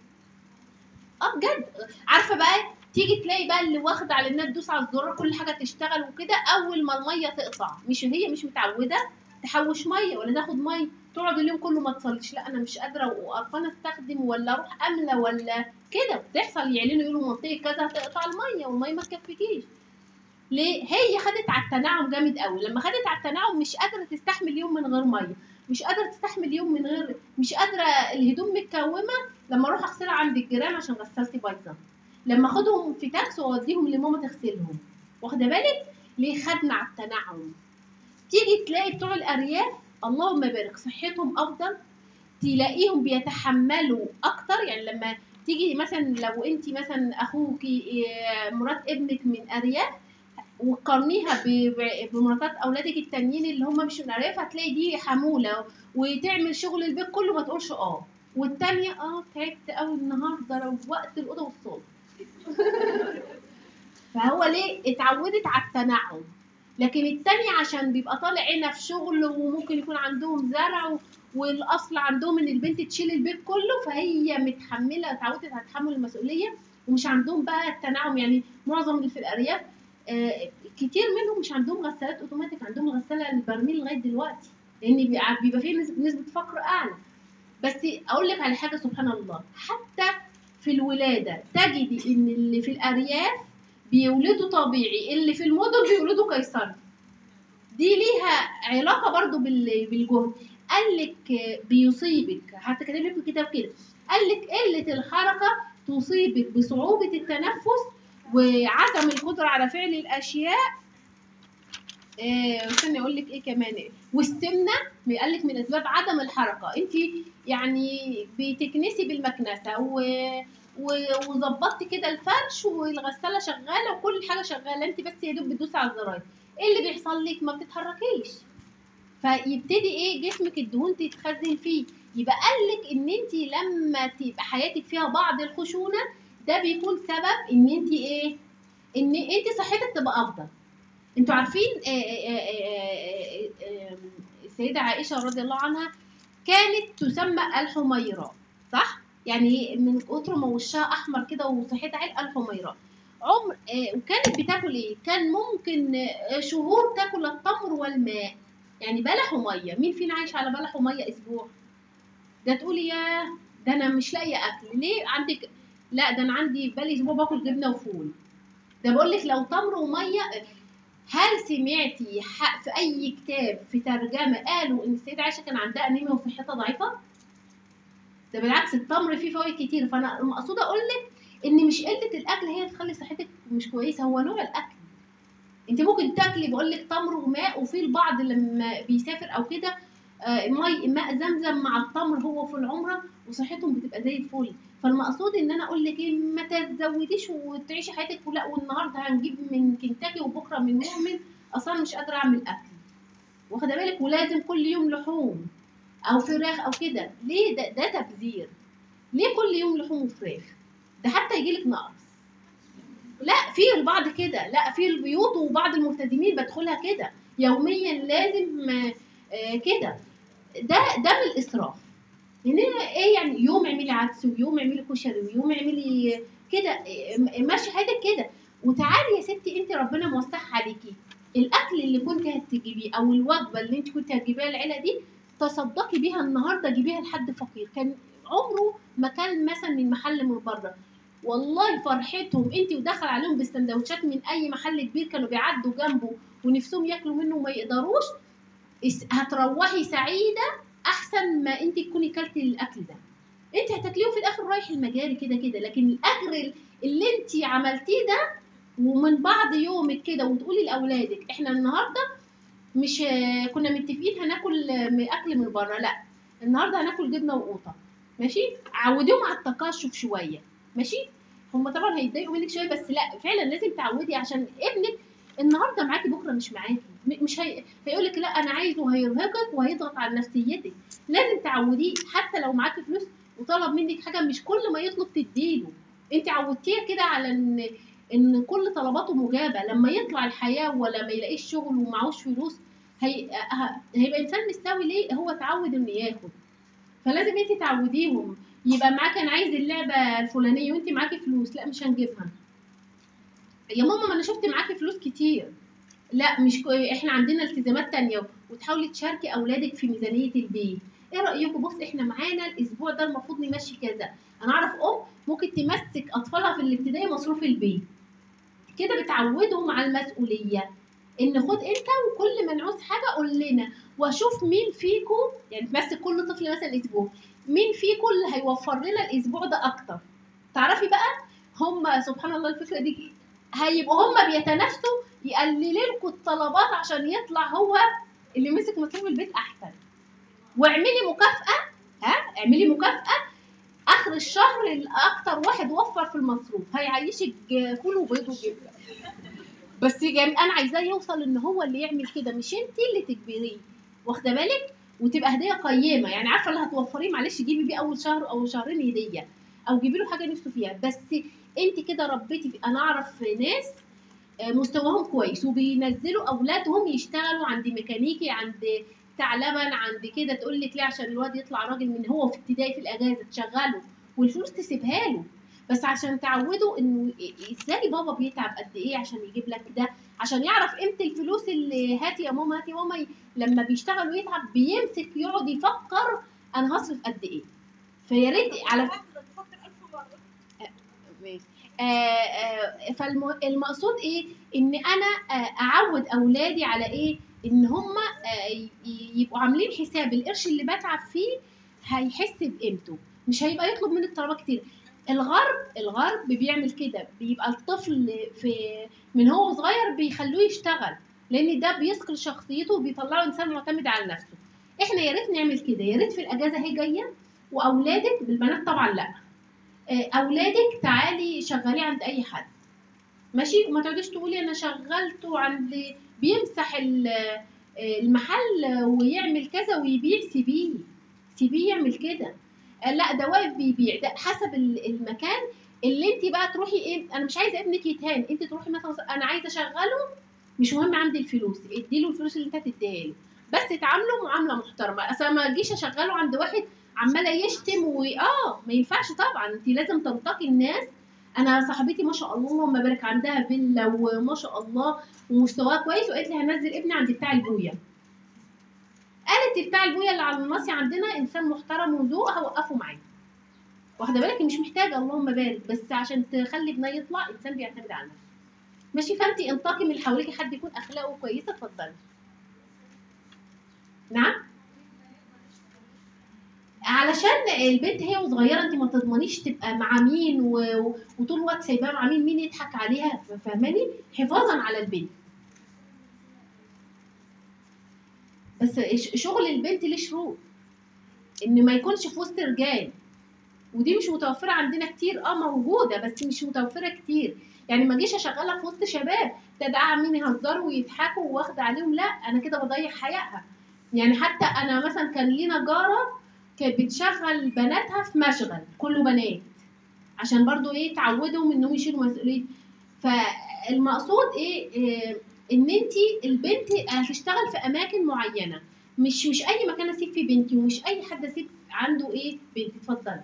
اه بجد عارفه بقى تيجي تلاقي بقى اللي واخده على انها تدوس على الزرار كل حاجه تشتغل وكده اول ما الميه تقطع مش هي مش متعوده تحوش ميه ولا تاخد ميه تقعد اليوم كله ما تصليش لا انا مش قادره وقرفانه استخدم ولا اروح املى ولا كده بتحصل يعلنوا يقولوا منطقه كذا هتقطع الميه والميه ما تكفيكيش ليه هي خدت على التنعم جامد قوي لما خدت على التنعم مش قادره تستحمل يوم من غير ميه مش قادره تستحمل يوم من غير مش قادره الهدوم متكومه لما اروح اغسلها عند الجيران عشان غسالتي بايظه لما اخدهم في تاكسي واوديهم لماما تغسلهم واخده بالك ليه خدنا على التنعم تيجي تلاقي بتوع الارياف اللهم بارك صحتهم افضل تلاقيهم بيتحملوا اكتر يعني لما تيجي مثلا لو انت مثلا اخوكي إيه، مرات ابنك من ارياف وقارنيها ب- ب- بمراتات اولادك التانيين اللي هم مش من ارياف هتلاقي دي حموله وتعمل شغل البيت كله ما تقولش اه والتانية اه تعبت قوي النهارده لو وقت الاوضه والصوت فهو ليه اتعودت على التنعم لكن التانية عشان بيبقى طالع عينها في شغل وممكن يكون عندهم زرع و- والاصل عندهم ان البنت تشيل البيت كله فهي متحمله اتعودت على تحمل المسؤوليه ومش عندهم بقى التنعم يعني معظم اللي في الارياف آه، كتير منهم مش عندهم غسالات اوتوماتيك عندهم الغساله البرميل لغايه دلوقتي لان بيبقى بيبقى فيه نسبه نسبة فقر اعلى بس اقول لك على حاجه سبحان الله حتى في الولاده تجدي ان اللي في الارياف بيولدوا طبيعي اللي في المدن بيولدوا قيصري دي ليها علاقه برضو بال- بالجهد قال لك بيصيبك حتى كاتب لك في الكتاب كده قال لك قله الحركه تصيبك بصعوبه التنفس وعدم القدره على فعل الاشياء آه، استني اقول لك ايه كمان إيه. والسمنه قال لك من اسباب عدم الحركه انت يعني بتكنسي بالمكنسه و و- وظبطتي كده الفرش والغساله شغاله وكل حاجه شغاله انت بس يا دوب بتدوسي على الزراير ايه اللي بيحصل لك ما بتتحركيش فيبتدي ايه جسمك الدهون تتخزن فيه يبقى قال لك ان انت لما تبقى حياتك فيها بعض الخشونه ده بيكون سبب ان انت ايه ان انت صحتك تبقى افضل انتوا عارفين آه، آه، آه، آه، آه، السيده عائشه رضي الله عنها كانت تسمى الحميراء صح يعني من كتر ما وشها احمر كده وصحتها عال الحميراء عمر آه، وكانت بتاكل ايه كان ممكن آه، شهور تاكل التمر والماء يعني بلح وميه مين فينا عايش على بلح وميه اسبوع ده تقولي يا ده انا مش لاقيه اكل ليه عندك لا ده انا عندي بالي اسبوع باكل جبنه وفول ده بقول لك لو تمر وميه هل سمعتي ح- في اي كتاب في ترجمه قالوا ان السيده عائشه كان عندها انيميا وصحتها ضعيفه ده بالعكس التمر فيه فوائد كتير فانا المقصود اقول لك ان مش قله الاكل هي اللي تخلي صحتك مش كويسه هو نوع الاكل انت ممكن تاكلي بقول لك تمر وماء وفي البعض لما بيسافر او كده آه، مي ماء زمزم مع التمر هو في العمره وصحتهم بتبقى زي الفل فالمقصود ان انا اقول لك ايه ما تتزوديش وتعيشي حياتك ولا والنهارده هنجيب من كنتاكي وبكره من مؤمن اصلا مش قادره اعمل اكل واخده بالك ولازم كل يوم لحوم او فراخ او كده ليه ده, ده تبذير ليه كل يوم لحوم وفراخ ده حتى يجيلك نقص لا في البعض كده لا في البيوت وبعض الملتزمين بدخلها كده يوميا لازم آه، آه، كده ده ده من الاسراف يعني ايه يعني يوم اعملي عدس ويوم اعملي كشري ويوم اعملي كده إيه، م- ماشي حياتك كده وتعالي يا ستي انت ربنا موسعها عليكي الاكل اللي كنت هتجيبيه او الوجبه اللي انت كنت هتجيبيها العيله دي تصدقي بيها النهارده جيبيها لحد فقير كان عمره ما كان مثلا من محل من بره والله فرحتهم انت ودخل عليهم بالسندوتشات من اي محل كبير كانوا بيعدوا جنبه ونفسهم ياكلوا منه وما يقدروش اس- هتروحي سعيده احسن ما انت تكوني كلتي الاكل ده انت هتاكليه وفي الاخر رايح المجاري كده كده لكن الاجر اللي انت عملتيه ده ومن بعد يومك كده وتقولي لاولادك احنا النهارده مش آه، كنا متفقين هناكل آه، م- اكل من بره لا النهارده هناكل جبنه وقوطه ماشي عوديهم على التقشف شويه ماشي هم طبعا هيتضايقوا منك شويه بس لا فعلا لازم تعودي عشان ابنك النهارده معاكي بكره مش معاكي م- مش هي... هيقول لك لا انا عايزه وهيرهقك وهيضغط على نفسيتك لازم تعوديه حتى لو معاكي فلوس وطلب منك حاجه مش كل ما يطلب تديله انت عودتيه كده على ان ان كل طلباته مجابه لما يطلع الحياه ولا ما يلاقيش شغل ومعهوش فلوس هي... ه- هيبقى انسان مستوي ليه هو اتعود انه ياخد فلازم انت تعوديهم يبقى معاك انا عايز اللعبه الفلانيه وانت معاكي فلوس لا مش هنجيبها يا ماما ما انا شفت معاكي فلوس كتير لا مش كو... احنا عندنا التزامات تانية وتحاولي تشاركي اولادك في ميزانيه البيت ايه رايكم بص احنا معانا الاسبوع ده المفروض نمشي كذا انا اعرف ام ممكن تمسك اطفالها في الابتدائي مصروف البيت كده بتعودهم على المسؤوليه ان خد انت وكل ما نعوز حاجه قول لنا واشوف مين فيكم يعني تمسك كل طفل مثلا اسبوع مين فيكم اللي هيوفر لنا الاسبوع ده اكتر تعرفي بقى هم سبحان الله الفكره دي هيبقوا هم بيتنافسوا يقللوا لكم الطلبات عشان يطلع هو اللي مسك مصروف البيت احسن واعملي مكافاه ها اعملي مكافاه اخر الشهر الاكتر واحد وفر في المصروف هيعيشك فول وبيض وجبنه بس جم... انا عايزاه يوصل ان هو اللي يعمل كده مش انت اللي تجبريه واخده بالك وتبقى هديه قيمه يعني عارفه اللي هتوفريه معلش جيبي بيه اول شهر او شهرين هديه او جيبي له حاجه نفسه فيها بس انت كده ربيتي في... انا اعرف ناس آه، مستواهم كويس وبينزلوا اولادهم يشتغلوا عند ميكانيكي عند بتاع لبن عند كده تقول لك ليه عشان الواد يطلع راجل من هو في ابتدائي في الاجازه تشغله والفلوس تسيبها له بس عشان تعودوا انه ازاي بابا بيتعب قد ايه عشان يجيب لك ده عشان يعرف قيمه الفلوس اللي هاتي يا ماما هاتي يا ماما لما بيشتغل ويتعب بيمسك يقعد يفكر انا هصرف قد ايه فيا ريت على بفكر ألف مرة ماشي. آه، آه، فالمقصود ايه ان انا آه، اعود اولادي على ايه ان هم يبقوا عاملين حساب القرش اللي بتعب فيه هيحس بقيمته مش هيبقى يطلب منك طلبات كتير الغرب الغرب بيعمل كده بيبقى الطفل في من هو صغير بيخلوه يشتغل لان ده بيثقل شخصيته وبيطلعه انسان معتمد على نفسه احنا يا ريت نعمل كده يا ريت في الاجازه هي جايه واولادك بالبنات طبعا لا آه، اولادك تعالي شغليه عند اي حد ماشي وما تقعديش تقولي انا شغلته عند بيمسح ال- آه، المحل ويعمل كذا ويبيع سيبيه سيبيه يعمل كده آه، لا ده واقف بيبيع ده حسب ال- المكان اللي انت بقى تروحي ايه انا مش عايزه ابنك يتهان انت تروحي مثلا انا عايزه اشغله مش مهم عندي الفلوس اديله الفلوس اللي انت هتديها له بس تعامله معامله محترمه اصل ما تجيش اشغله عند واحد عماله يشتم و اه ما ينفعش طبعا انت لازم تنتقي الناس انا صاحبتي ما شاء الله اللهم بارك عندها فيلا وما شاء الله ومستواها كويس وقالت لي هنزل ابني عند بتاع البويه قالت بتاع البويه اللي على المناصي عندنا انسان محترم وذوق هوقفه معايا واخده بالك مش محتاجه اللهم بارك بس عشان تخلي ابنها يطلع انسان بيعتمد على نفسه ماشي فانت انتقي من اللي حواليكي حد يكون اخلاقه كويسه اتفضلي نعم علشان البنت هي وصغيره انت ما تضمنيش تبقى مع مين و... وطول الوقت سايباها مع مين مين يضحك عليها فاهماني حفاظا على البنت بس ش- شغل البنت ليه شروط ان ما يكونش في وسط رجال ودي مش متوفره عندنا كتير اه موجوده بس مش متوفره كتير يعني ما اجيش اشغلها في وسط شباب ده ده عاملين يهزروا ويضحكوا واخده عليهم لا انا كده بضيع حيائها يعني حتى انا مثلا كان لينا جاره كانت بتشغل بناتها في مشغل كله بنات عشان برضو ايه تعودهم انهم يشيلوا مسؤوليه فالمقصود ايه, إيه ان انت البنت هتشتغل في اماكن معينه مش مش اي مكان اسيب فيه بنتي ومش اي حد اسيب عنده ايه بنت اتفضلي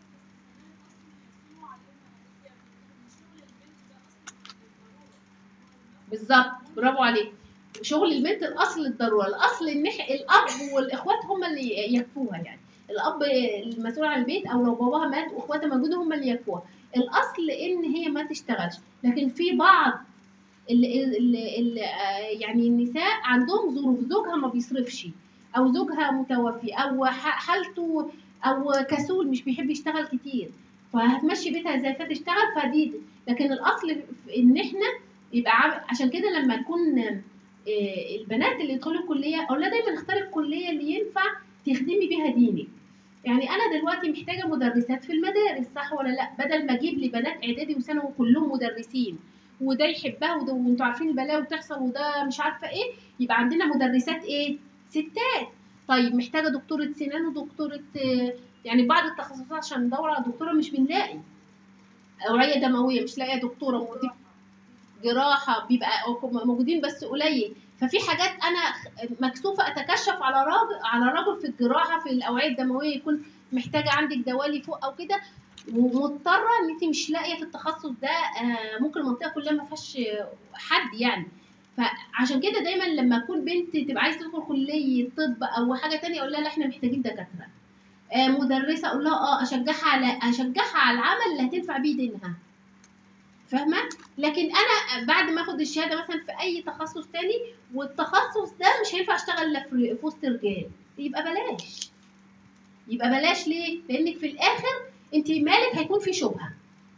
بالظبط برافو عليك شغل البنت الاصل الضروره الاصل ان إح- الاب والاخوات هم اللي يكفوها يعني الاب المسؤول عن البيت او لو باباها مات واخواتها موجوده هم اللي يكفوها الاصل ان هي ما تشتغلش لكن في بعض ال ال ال يعني النساء عندهم ظروف زوجها ما بيصرفش او زوجها متوفي او ح- حالته او كسول مش بيحب يشتغل كتير فهتمشي بيتها ازاي فتشتغل فدي لكن الاصل في ان احنا يبقى عم- عشان كده لما تكون آه، البنات اللي يدخلوا الكليه اقول لها دايما اختاري الكليه اللي ينفع تخدمي بيها دينك يعني انا دلوقتي محتاجه مدرسات في المدارس صح ولا لا بدل ما اجيب لي بنات اعدادي وثانوي كلهم مدرسين وده يحبها وده وانتوا عارفين البلاوي بتحصل وده مش عارفه ايه يبقى عندنا مدرسات ايه ستات طيب محتاجه دكتوره سنان ودكتوره آه، يعني بعض التخصصات عشان ندور على دكتوره مش بنلاقي اوعيه دمويه مش لاقيه دكتوره ودي جراحه بيبقى موجودين بس قليل ففي حاجات انا مكسوفه اتكشف على راجل على رجل في الجراحه في الاوعيه الدمويه يكون محتاجه عندك دوالي فوق او كده ومضطره ان انت مش لاقيه في التخصص ده آه، ممكن المنطقه كلها ما فيهاش آه، حد يعني فعشان كده دايما لما اكون بنت تبقى عايزه تدخل كليه طب او حاجه تانية اقول لها لا احنا محتاجين دكاتره آه، مدرسه اقول لها اه اشجعها على اشجعها على العمل اللي هتنفع بيه دينها فاهمه لكن انا بعد ما اخد الشهاده مثلا في اي تخصص تاني والتخصص ده مش هينفع اشتغل الا في في وسط رجال يبقى بلاش يبقى بلاش ليه لانك في الاخر انت مالك هيكون في شبهه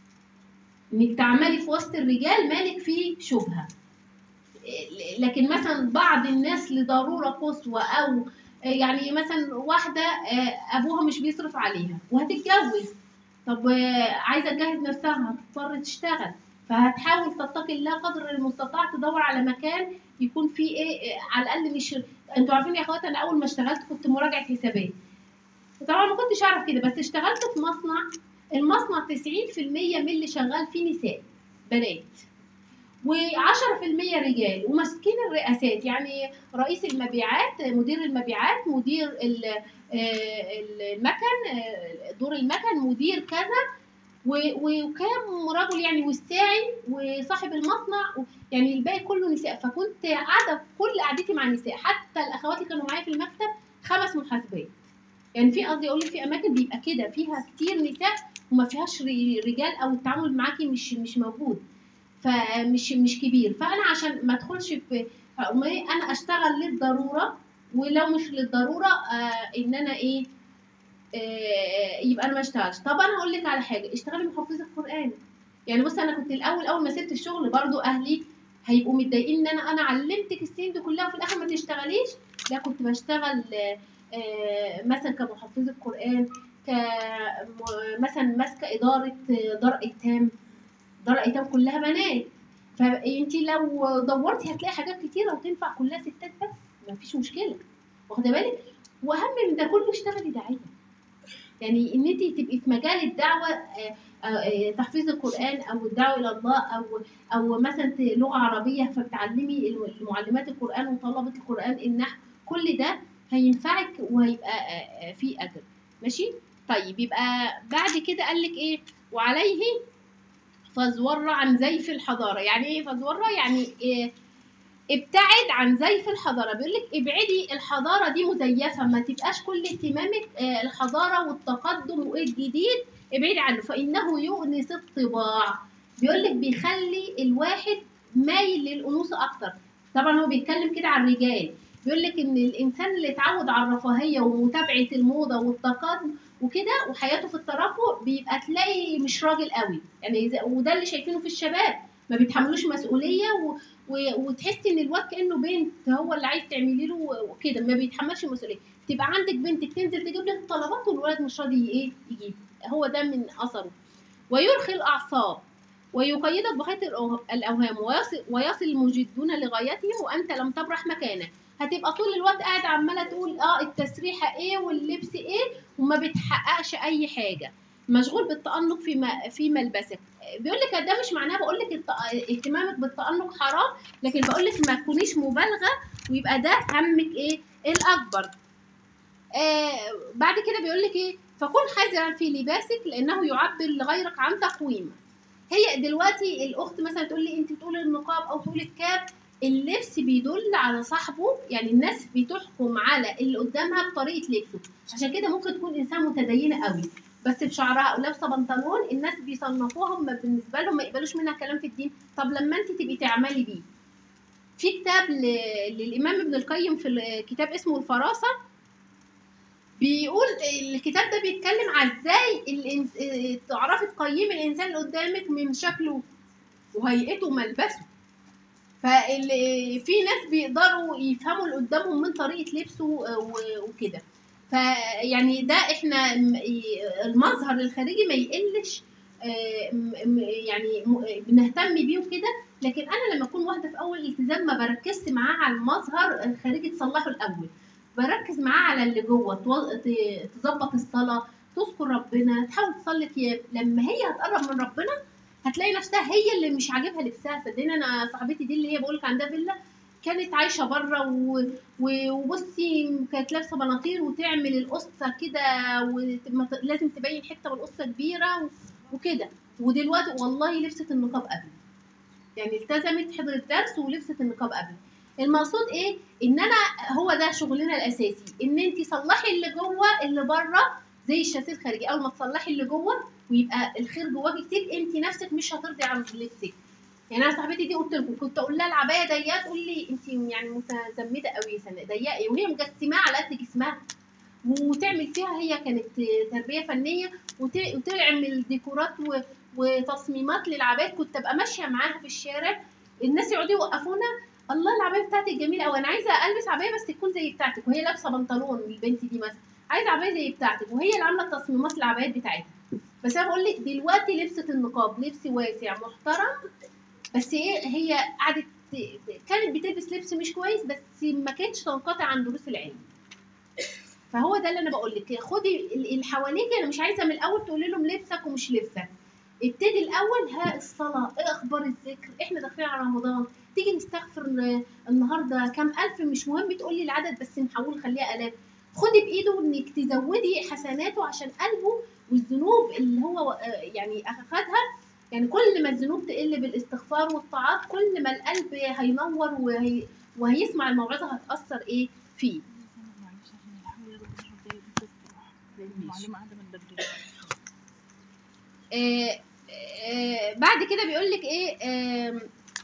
انك تعملي في وسط الرجال مالك في شبهه إيه، لكن مثلا بعض الناس لضروره قصوى او يعني مثلا واحده آه، ابوها مش بيصرف عليها وهتتجوز طب آه، عايزه تجهز نفسها هتضطر تشتغل فهتحاول تتقي الله قدر المستطاع تدور على مكان يكون فيه ايه إيه، على الاقل مش انتوا عارفين يا اخوات انا اول ما اشتغلت كنت مراجعه حسابات طبعا ما كنتش اعرف كده بس اشتغلت في مصنع المصنع 90% من اللي شغال فيه نساء بنات و10% رجال وماسكين الرئاسات يعني رئيس المبيعات مدير المبيعات مدير ال- آه، المكن آه، دور المكن مدير كذا و- وكام رجل يعني والساعي وصاحب المصنع و- يعني الباقي كله نساء فكنت قاعده كل قعدتي مع نساء حتى الاخوات اللي كانوا معايا في المكتب خمس محاسبات يعني في قصدي اقول لك في اماكن بيبقى كده فيها كتير نساء وما فيهاش ر- رجال او التعامل معاكي مش مش موجود فمش مش كبير فانا عشان ما ادخلش في هقوم إيه، انا اشتغل للضروره ولو مش للضروره آه ان انا ايه آه يبقى انا ما اشتغلش طب انا هقول لك على حاجه اشتغلي محفظه قران يعني بص انا كنت الاول اول ما سبت الشغل برضو اهلي هيبقوا متضايقين ان انا انا علمتك السنين دي كلها وفي الاخر ما تشتغليش لا كنت بشتغل آه، آه، مثلا كمحفظه قران ك م- مثلا ماسكه اداره آه، دار ايتام دار ايتام كلها بنات فانت لو دورتي هتلاقي حاجات كتيره وتنفع كلها ستات بس ما فيش مشكله واخده بالك واهم من ده كله اشتغلي داعيه يعني ان انت تبقي في مجال الدعوه آه، آه، آه، تحفيظ القران او الدعوه الى الله او او مثلا ت- لغه عربيه فبتعلمي المعلمات القران وطلبه القران النحو كل ده هينفعك وهيبقى آه، آه، فيه اجر ماشي طيب يبقى بعد كده قال لك ايه وعليه فزور عن زيف الحضاره يعني ايه فزور يعني إيه ابتعد عن زيف الحضاره بيقول لك ابعدي الحضاره دي مزيفه ما تبقاش كل اهتمامك آه، الحضاره والتقدم وايه الجديد ابعدي عنه فانه يؤنس الطباع بيقول لك بيخلي الواحد مايل للانوثه اكتر طبعا هو بيتكلم كده عن الرجال بيقول لك ان الانسان اللي اتعود على الرفاهيه ومتابعه الموضه والتقدم وكده وحياته في الترفه بيبقى تلاقي مش راجل قوي يعني إذا- وده اللي شايفينه في الشباب ما بيتحملوش مسؤوليه و... و... وتحسي ان الواد كانه بنت هو اللي عايز تعملي له وكده ما بيتحملش المسؤوليه تبقى عندك بنتك تنزل تجيب لك الطلبات والولد مش راضي ايه يجيب هو ده من اثره ويرخي الاعصاب ويقيدك بخيط الأوه- الاوهام ويصل, ويصل المجدون لغايتهم وانت لم تبرح مكانك هتبقى طول الوقت قاعد عماله تقول اه التسريحه ايه واللبس ايه وما بتحققش اي حاجه مشغول بالتأنق في م- في ملبسك بيقول لك ده مش معناه بقول لك الت- اهتمامك بالتأنق حرام لكن بقول لك ما تكونيش مبالغه ويبقى ده همك ايه الاكبر آه بعد كده بيقول لك ايه فكن حذرا في لباسك لانه يعبر لغيرك عن تقويمك هي دلوقتي الاخت مثلا تقول لي انت بتقولي النقاب او تقولي الكاب اللبس بيدل على صاحبه يعني الناس بتحكم على اللي قدامها بطريقه لبسه عشان كده ممكن تكون انسان متدينه قوي بس بشعرها او لابسه بنطلون الناس بيصنفوها هم بالنسبه لهم ما يقبلوش منها كلام في الدين طب لما انت تبقي تعملي بيه في كتاب ل- للامام ابن القيم في ال- كتاب اسمه الفراسه بيقول الكتاب ده بيتكلم على ازاي الإنس- اه، تعرفي تقيمي الانسان اللي قدامك من شكله وهيئته وملبسه ففي ناس بيقدروا يفهموا اللي قدامهم من طريقه لبسه اه، و- وكده فيعني ده احنا م- ي- المظهر الخارجي ما يقلش اه، م- م- يعني م- بنهتم بيه وكده لكن انا لما اكون واحده في اول التزام ما بركزش معاه على المظهر الخارجي تصلحه الاول بركز معاه على اللي جوه تو- ت- تظبط الصلاه تذكر ربنا تحاول تصلي قيام لما هي هتقرب من ربنا هتلاقي نفسها هي اللي مش عاجبها لبسها صدقني انا صاحبتي دي اللي هي بقولك عندها فيلا كانت عايشه بره و... و- وبصي كانت لابسه بناطيل وتعمل القصه كده ولازم تبين حته من القصه كبيره و... وكده ودلوقتي والله لبست النقاب قبل يعني التزمت حضرت درس ولبست النقاب قبل المقصود ايه ان انا هو ده شغلنا الاساسي ان انت صلحي اللي جوه اللي بره زي الشاسيه الخارجي اول ما تصلحي اللي جوه ويبقى الخير جواكي كتير انت نفسك مش هترضي عن لبسك يعني انا صاحبتي دي قلت لكم كنت اقول لها العبايه ضيقه تقول لي انت يعني متزمته قوي يا سناء ضيقه إيه؟ وهي مجسماها على قد جسمها وتعمل فيها هي كانت تربيه فنيه وت- وتعمل ديكورات و- وتصميمات للعبايات كنت ابقى ماشيه معاها في الشارع الناس يقعدوا يوقفونا الله العبايه بتاعتك جميله قوي انا عايزه البس عبايه بس تكون زي بتاعتك وهي لابسه بنطلون البنت دي مثلا عايزه عبايه زي بتاعتك وهي اللي عامله تصميمات العبايات بتاعتها بس انا بقول لك دلوقتي لبست النقاب لبس واسع محترم بس ايه هي قعدت كانت بتلبس لبس مش كويس بس ما كانتش تنقطع عن دروس العلم فهو ده اللي انا بقول لك خدي ال- اللي حواليك انا مش عايزه من الاول تقولي لهم لبسك ومش لبسك ابتدي الاول ها الصلاه ايه اخبار الذكر احنا داخلين على رمضان تيجي نستغفر ن- النهارده كام الف مش مهم تقولي العدد بس نحاول نخليها الاف خدي بايده انك تزودي حسناته عشان قلبه والذنوب اللي هو آه، يعني اخذها يعني كل ما الذنوب تقل بالاستغفار والطاعات كل ما القلب هينور وهي وهيسمع الموعظه هتاثر ايه فيه معلش عشان الحاول يا دكتور دقايق بس تروح لان المعلمه قاعده من بدري آه، آه، بعد كده بيقول لك ايه آم،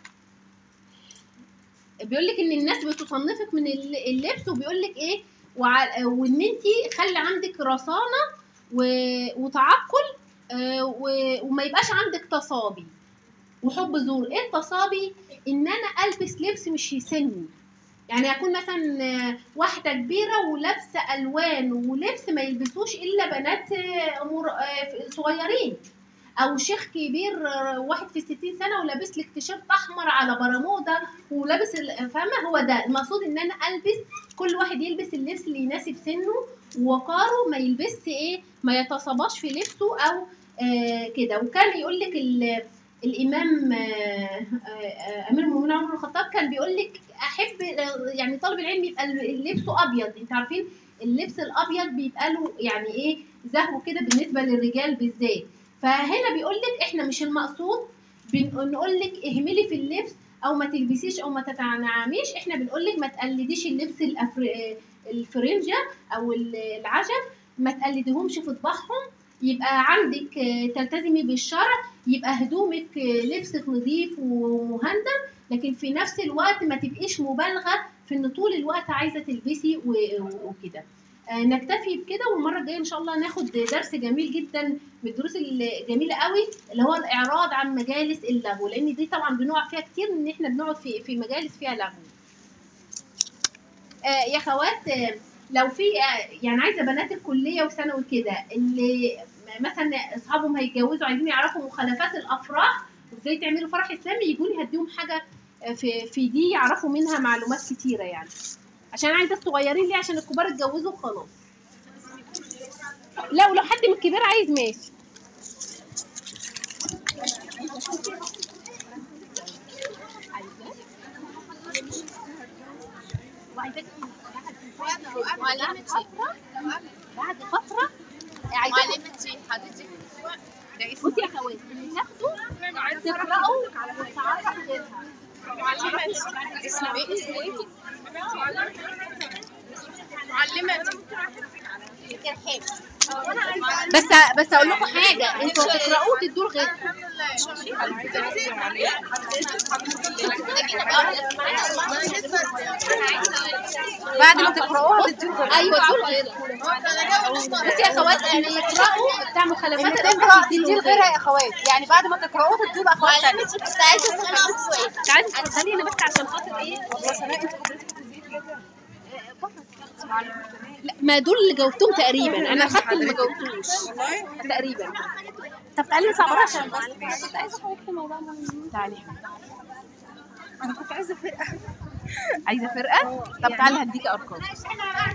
بيقول لك ان الناس بتصنفك من الل- اللبس وبيقول لك ايه وع- وان انت خلي عندك رصانه و- وتعقل آه، و- وما يبقاش عندك تصابي وحب زور ايه التصابي ان انا البس لبس مش يسني يعني اكون مثلا آه، واحده كبيره ولابسه الوان ولبس ما يلبسوش الا بنات آه، مر- آه، صغيرين او شيخ كبير آه، واحد في الستين سنه ولابس لك تيشيرت احمر على برمودا ولابس ال- فاهمه هو ده المقصود ان انا البس كل واحد يلبس اللبس اللي يناسب سنه ووقاره ما يلبسش ايه ما يتصباش في لبسه او آه كده وكان يقول لك ال- الامام آه آه آه امير المؤمنين عمر بن الخطاب كان بيقول لك احب آه، يعني طالب العلم يبقى لبسه ابيض انت عارفين اللبس الابيض بيبقى له يعني ايه زهو كده بالنسبه للرجال بالذات فهنا بيقول لك احنا مش المقصود بنقول لك اهملي في اللبس او ما تلبسيش او ما تتنعميش احنا بنقول لك ما تقلديش اللبس الأفر... الفرنجة او ال- العجم ما تقلديهمش في طباعهم يبقى عندك آه، تلتزمي بالشرع يبقى هدومك آه، لبسك نظيف ومهندم لكن في نفس الوقت ما تبقيش مبالغه في ان طول الوقت عايزه تلبسي و- و- وكده آه، نكتفي بكده والمره الجايه ان شاء الله ناخد درس جميل جدا من الدروس الجميله قوي اللي هو الاعراض عن مجالس اللغو لان دي طبعا بنقع فيها كتير ان احنا بنقعد في في مجالس فيها لغو آه، يا اخوات آه، لو في آه، يعني عايزه بنات الكليه وثانوي كده اللي مثلا اصحابهم هيتجوزوا عايزين يعرفوا مخالفات الافراح وازاي تعملوا فرح اسلامي يجوا لي هديهم حاجه آه، في في دي يعرفوا منها معلومات كتيره يعني عشان عايزه الصغيرين ليه عشان الكبار اتجوزوا خلاص لا ولو حد من الكبير عايز ماشي معلمتي بعد فتره عايزه معلمتي حضرتك بصي يا خوات بتاخدوا تقراوا وتعرفوا غيرها معلمتي اسمه ايه اسمه ايه معلمتي بس بس اقول لكم حاجه انتوا تقراوا تدوا لغيركم بعد ما تقرأوها تدوا ايوه دول غيركم بصي يا خوات ان تقراوا بتاع مخالفات اللي الافراح تقرأ تدوا تدي لغيرها يا اخوات يعني بعد ما تقرأوه تدوا لاخوات تانية بس عايزه اسالك سؤال تعالي اتفضلي انا بس عشان خاطر ايه لا ما دول اللي جاوبتهم تقريبا انا خدت اللي ما جاوبتوش تقريبا طب تعالي نطلع بره عشان بس كنت عايزه اخوض في موضوع مهم تعالي انا كنت عايزة فرقة عايزه فرقه طب تعالي هديكي ارقام